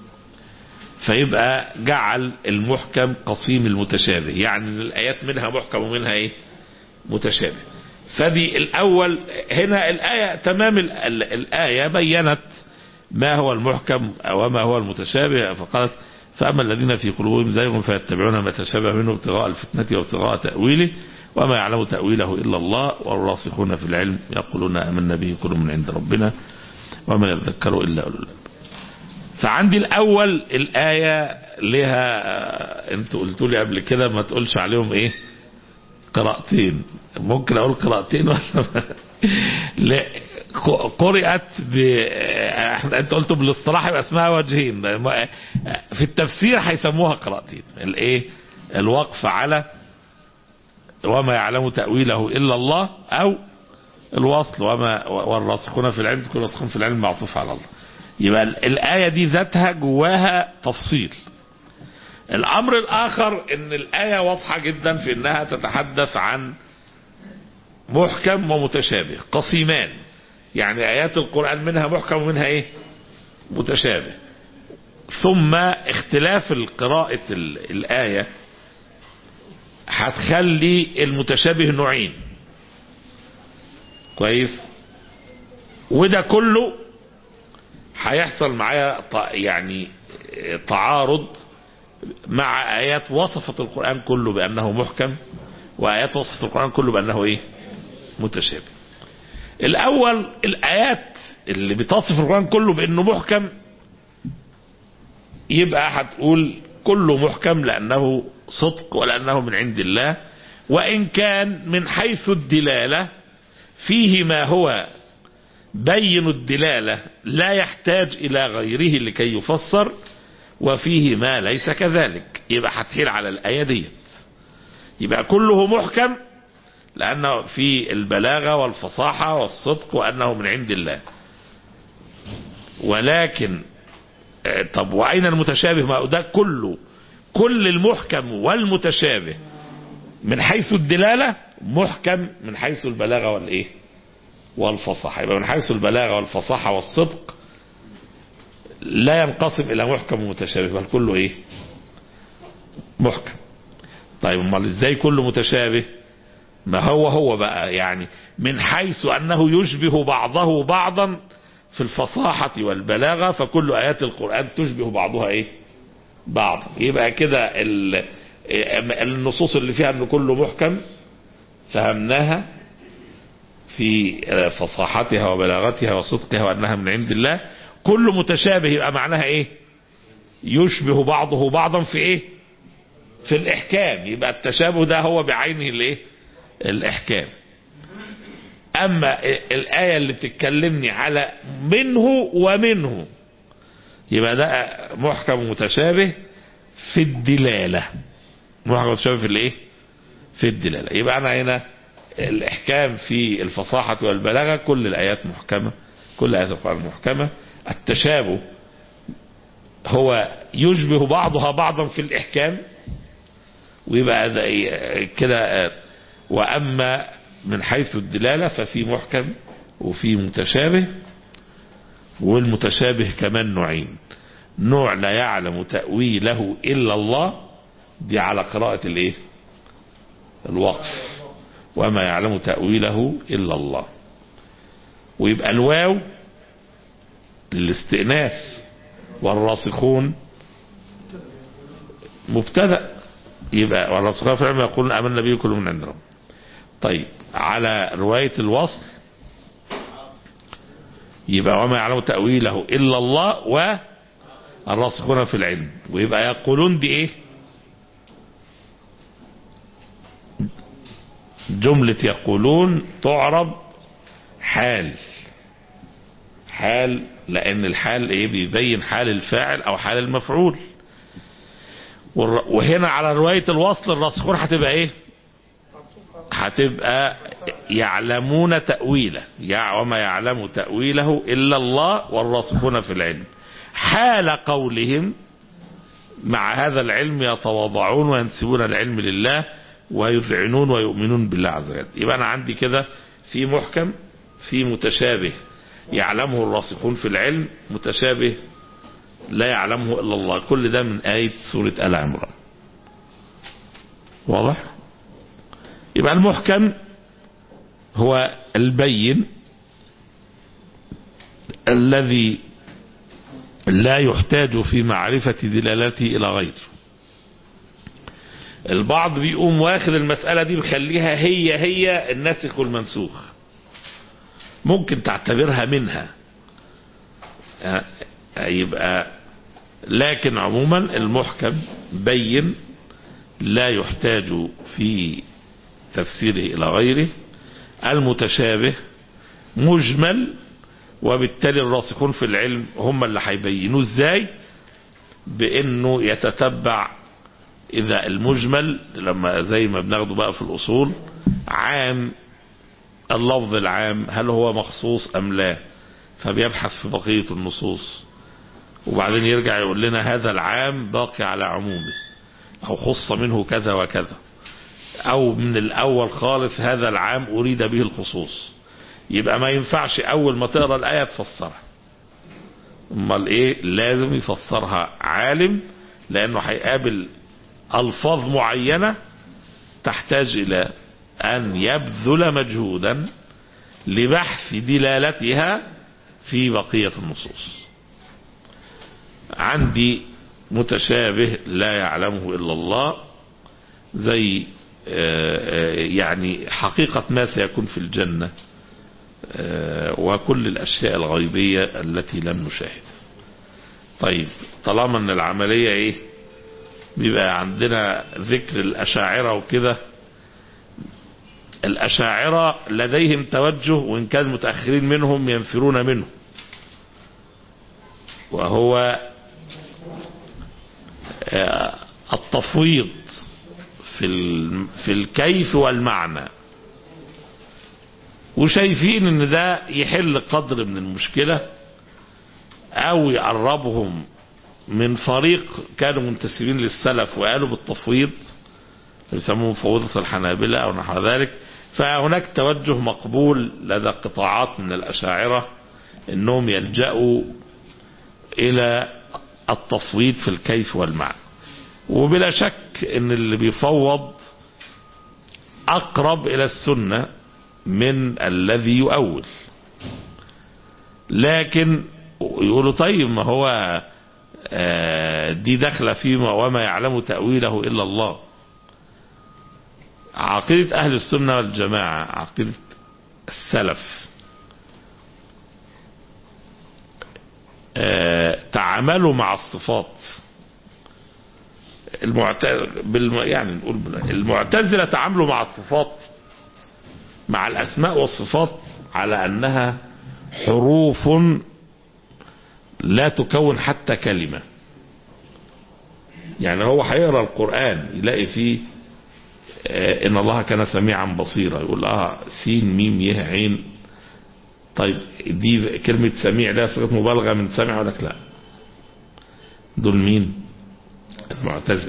فيبقى جعل المحكم قصيم المتشابه يعني الايات منها محكم ومنها ايه متشابه فدي الاول هنا الايه تمام ال- ال- الايه بينت ما هو المحكم وما هو المتشابه فقالت فاما الذين في قلوبهم زيغ فيتبعون ما تشابه منه ابتغاء الفتنه وابتغاء تاويله وما يعلم تاويله الا الله والراسخون في العلم يقولون امنا به كل من عند ربنا وما يذكر الا اولو الالباب فعندي الاول الايه لها انتوا قلتوا لي قبل كده ما تقولش عليهم ايه قراءتين ممكن اقول قراءتين ولا ما؟ لا ق- قرأت ب احنا انت قلتوا بالاصطلاح يبقى اسمها وجهين في التفسير هيسموها قراءتين الايه الوقف على وما يعلم تأويله إلا الله أو الوصل وما والراسخون في العلم كل راسخون في العلم معطوف على الله يبقى ال- الآية دي ذاتها جواها تفصيل الأمر الآخر إن الآية واضحة جدا في إنها تتحدث عن محكم ومتشابه قسيمان يعني آيات القرآن منها محكم ومنها إيه متشابه ثم اختلاف القراءة ال- الآية هتخلي المتشابه نوعين كويس وده كله هيحصل معايا ط- يعني تعارض مع آيات وصفت القرآن كله بأنه محكم وآيات وصفت القرآن كله بأنه إيه متشابه الأول الآيات اللي بتصف القرآن كله بأنه محكم يبقى هتقول كله محكم لأنه صدق ولأنه من عند الله وإن كان من حيث الدلالة فيه ما هو بين الدلالة لا يحتاج إلى غيره لكي يفسر وفيه ما ليس كذلك يبقى هتحيل على الآية ديت يبقى كله محكم لأنه في البلاغة والفصاحة والصدق وأنه من عند الله ولكن آه، طب وأين المتشابه ما ده كله كل المحكم والمتشابه من حيث الدلالة محكم من حيث البلاغة والإيه والفصاحة يبقى من حيث البلاغة والفصاحة والصدق لا ينقسم إلى محكم ومتشابه بل كله إيه محكم طيب امال ازاي كله متشابه ما هو هو بقى يعني من حيث انه يشبه بعضه بعضا في الفصاحة والبلاغة فكل آيات القرآن تشبه بعضها ايه بعض يبقى كده ال- النصوص اللي فيها ان كله محكم فهمناها في فصاحتها وبلاغتها وصدقها وانها من عند الله كل متشابه يبقى معناها ايه يشبه بعضه بعضا في ايه في الاحكام يبقى التشابه ده هو بعينه الايه الاحكام اما الايه اللي بتتكلمني على منه ومنه يبقى ده محكم ومتشابه في الدلاله محكم ومتشابه في الايه في الدلاله يبقى انا هنا الاحكام في الفصاحه والبلاغه كل الايات محكمه كل ايات القران محكمه التشابه هو يشبه بعضها بعضا في الاحكام ويبقى ده إيه كده آه، واما من حيث الدلاله ففي محكم وفي متشابه والمتشابه كمان نوعين نوع لا يعلم تأويله إلا الله دي على قراءة الايه الوقف وما يعلم تأويله إلا الله ويبقى الواو للاستئناف والراسخون مبتدأ يبقى والراسخون في العلم يقولون آمنا به كل من عند ربنا طيب على رواية الوصل يبقى وما يعلم تأويله إلا الله والراسخون في العلم ويبقى يقولون دي إيه جملة يقولون تعرب حال حال لأن الحال إيه بيبين حال الفاعل أو حال المفعول والر- وهنا على رواية الوصل الراسخون هتبقى إيه هتبقى يعلمون تأويله يع- وما يعلم تأويله إلا الله والراسخون في العلم حال قولهم مع هذا العلم يتواضعون وينسبون العلم لله ويذعنون ويؤمنون بالله عز وجل يبقى أنا عندي كده في محكم في متشابه يعلمه الراسخون في العلم متشابه لا يعلمه إلا الله كل ده من آية سورة آل عمران واضح يبقى المحكم هو البين الذي لا يحتاج في معرفة دلالته إلى غيره البعض بيقوم واخد المسألة دي بيخليها هي هي الناسخ والمنسوخ ممكن تعتبرها منها آه، يبقى لكن عموما المحكم بين لا يحتاج في تفسيره إلى غيره المتشابه مجمل وبالتالي الراسخون في العلم هم اللي هيبينوه ازاي بانه يتتبع اذا المجمل لما زي ما بناخده بقى في الاصول عام اللفظ العام هل هو مخصوص ام لا فبيبحث في بقية النصوص وبعدين يرجع يقول لنا هذا العام باقي على عمومه او خص منه كذا وكذا او من الاول خالص هذا العام اريد به الخصوص يبقى ما ينفعش اول ما تقرا الايه تفسرها امال ايه لازم يفسرها عالم لانه هيقابل الفاظ معينه تحتاج الى ان يبذل مجهودا لبحث دلالتها في بقيه النصوص عندي متشابه لا يعلمه الا الله زي آه، آه، يعني حقيقة ما سيكون في الجنة آه، وكل الأشياء الغيبية التي لم نشاهد طيب طالما ان العملية ايه بيبقى عندنا ذكر الاشاعرة وكده الاشاعرة لديهم توجه وان كان متأخرين منهم ينفرون منه وهو آه، التفويض في ال- في الكيف والمعنى وشايفين ان ده يحل قدر من المشكلة او يقربهم من فريق كانوا منتسبين للسلف وقالوا بالتفويض يسموه مفوضة الحنابلة او نحو ذلك فهناك توجه مقبول لدى قطاعات من الاشاعرة انهم يلجأوا الى التفويض في الكيف والمعنى وبلا شك ان اللي بيفوض اقرب الى السنة من الذي يؤول لكن يقولوا طيب ما هو آه، دي داخله فيما وما يعلم تأويله إلا الله عقيدة أهل السنة والجماعة عقيدة السلف آه، تعاملوا مع الصفات المعتزلة بالم... يعني نقول بال- المعتزلة تعاملوا مع الصفات مع الأسماء والصفات على أنها حروف لا تكون حتى كلمة يعني هو هيقرا القرآن يلاقي فيه آه، إن الله كان سميعا بصيرا يقول اه سين ميم يه عين طيب دي كلمة سميع لها صيغة مبالغة من سمع يقول لك لا دول مين المعتزلة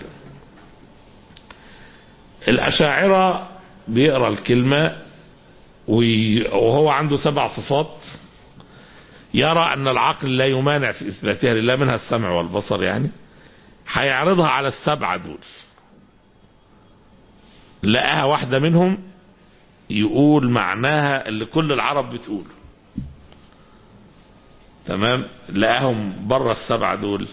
الأشاعرة بيقرا الكلمة وي- وهو عنده سبع صفات يرى أن العقل لا يمانع في إثباتها لله منها السمع والبصر يعني هيعرضها على السبعة دول لقاها واحدة منهم يقول معناها اللي كل العرب بتقوله تمام لقاهم بره السبعة دول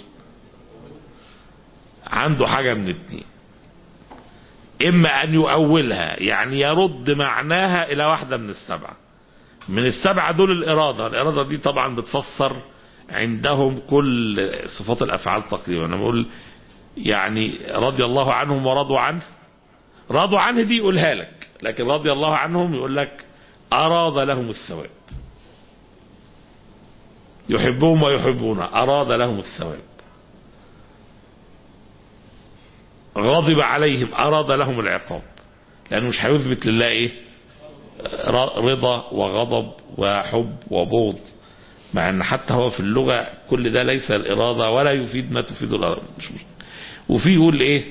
عنده حاجة من اتنين إما أن يؤولها يعني يرد معناها إلى واحدة من السبعة من السبعة دول الإرادة الإرادة دي طبعا بتفسر عندهم كل صفات الأفعال تقريبا أنا بقول يعني رضي الله عنهم ورضوا عنه رضوا عنه دي يقولها لك لكن رضي الله عنهم يقول لك أراد لهم الثواب يحبهم ويحبون أراد لهم الثواب غضب عليهم أراد لهم العقاب لأنه مش هيثبت لله إيه ر- رضا وغضب وحب وبغض مع ان حتى هو في اللغة كل ده ليس الإرادة ولا يفيد ما تفيد الإرادة مش مش. وفي يقول إيه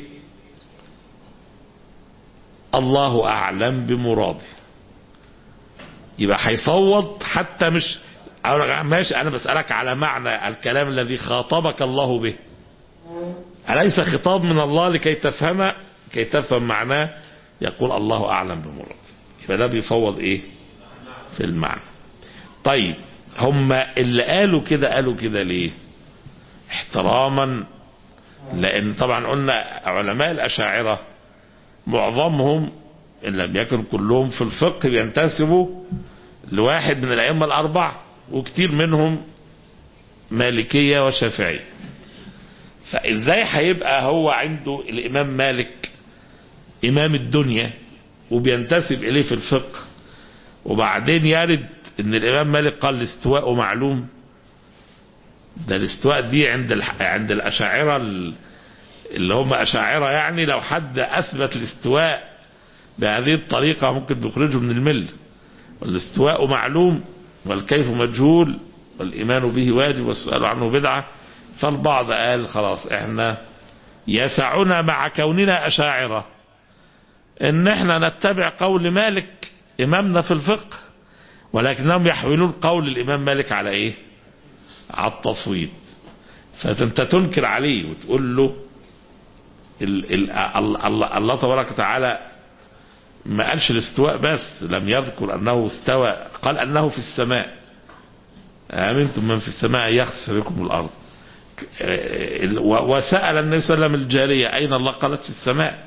الله أعلم بمراده يبقى هيفوض حتى مش أو ماشي أنا بسألك على معنى الكلام الذي خاطبك الله به أليس خطاب من الله لكي تفهم كي تفهم معناه يقول الله أعلم بمراده يبقى ده بيفوض إيه في المعنى طيب هم اللي قالوا كده قالوا كده ليه احتراما لأن طبعا قلنا علماء الأشاعرة معظمهم إن لم يكن كلهم في الفقه بينتسبوا لواحد من الأئمة الأربعة وكتير منهم مالكية وشافعية فإزاي هيبقى هو عنده الإمام مالك إمام الدنيا وبينتسب إليه في الفقه وبعدين يرد إن الإمام مالك قال الاستواء معلوم ده الاستواء دي عند الح... عند الأشاعرة ال- اللي هم أشاعرة يعني لو حد أثبت الاستواء بهذه الطريقة ممكن بيخرجه من الملة والاستواء معلوم والكيف مجهول والإيمان به واجب والسؤال عنه بدعة فالبعض قال خلاص احنا يسعنا مع كوننا أشاعرة ان احنا نتبع قول مالك إمامنا في الفقه ولكنهم يحملون قول الإمام مالك على إيه على التفويض فأنت تنكر عليه وتقول له ال ال ال الله, الله تبارك وتعالى ما قالش الاستواء بس لم يذكر أنه استوى قال أنه في السماء آمنتم من في السماء يخسف بكم الأرض وسأل النبي صلى الله عليه وسلم الجارية أين الله قالت في السماء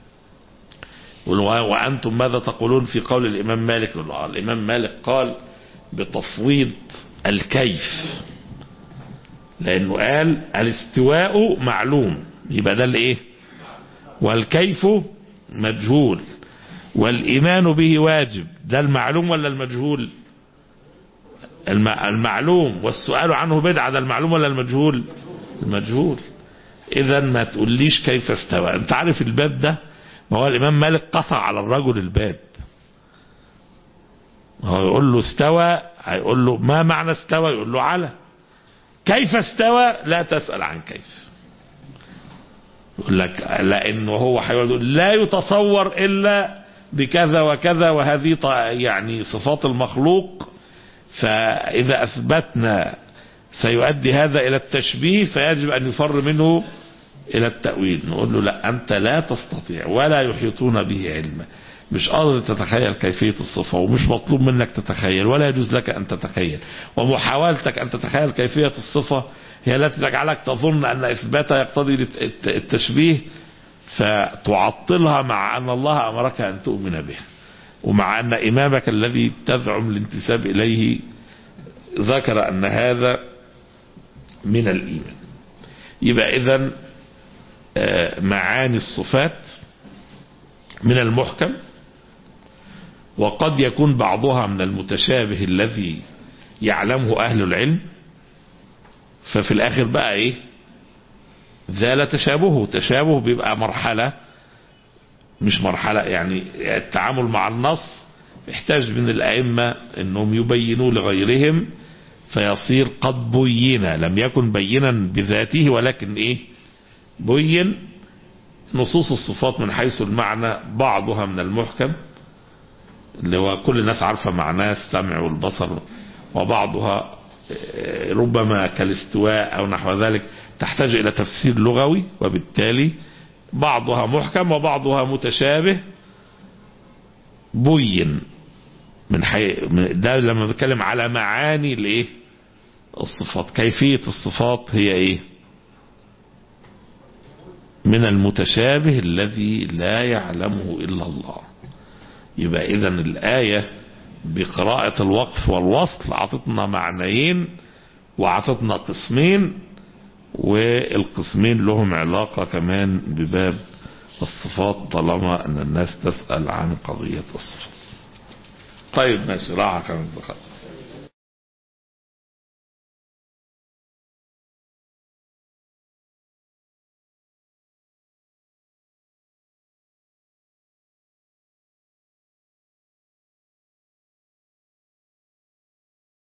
وأنتم ماذا تقولون في قول الإمام مالك الإمام مالك قال بتفويض الكيف لانه قال الاستواء معلوم يبقى ده الايه والكيف مجهول والايمان به واجب ده المعلوم ولا المجهول الم- المعلوم والسؤال عنه بدعة ده المعلوم ولا المجهول المجهول اذا ما تقوليش كيف استوى انت عارف الباب ده ما هو الامام مالك قطع على الرجل الباب هو يقول له استوى هيقول له ما معنى استوى يقول له على كيف استوى لا تسأل عن كيف يقول لك لانه هو هيقعد يقول لا يتصور الا بكذا وكذا وهذه ط- يعني صفات المخلوق فاذا اثبتنا سيؤدي هذا الى التشبيه فيجب ان يفر منه الى التأويل نقول له لا انت لا تستطيع ولا يحيطون به علما مش قادر تتخيل كيفية الصفة ومش مطلوب منك تتخيل ولا يجوز لك أن تتخيل ومحاولتك أن تتخيل كيفية الصفة هي التي تجعلك تظن أن إثباتها يقتضي الت- التشبيه فتعطلها مع أن الله أمرك أن تؤمن بها ومع أن إمامك الذي تزعم الانتساب إليه ذكر أن هذا من الإيمان يبقى إذن آه، معاني الصفات من المحكم وقد يكون بعضها من المتشابه الذي يعلمه أهل العلم ففي الآخر بقى إيه زال تشابهه تشابه بيبقى مرحلة مش مرحلة يعني التعامل مع النص يحتاج من الأئمة أنهم يبينوا لغيرهم فيصير قد بين لم يكن بينا بذاته ولكن إيه بين نصوص الصفات من حيث المعنى بعضها من المحكم اللي هو كل الناس عارفة معناه السمع والبصر وبعضها آه، ربما كالاستواء أو نحو ذلك تحتاج إلى تفسير لغوي وبالتالي بعضها محكم وبعضها متشابه بين من حي... من- ده لما بتكلم على معاني الايه الصفات كيفية الصفات هي ايه من المتشابه الذي لا يعلمه إلا الله يبقى إذا الآية بقراءة الوقف والوصل عطتنا معنيين وعطتنا قسمين والقسمين لهم علاقة كمان بباب الصفات طالما أن الناس تسأل عن قضية الصفات طيب ماشي راحة كمان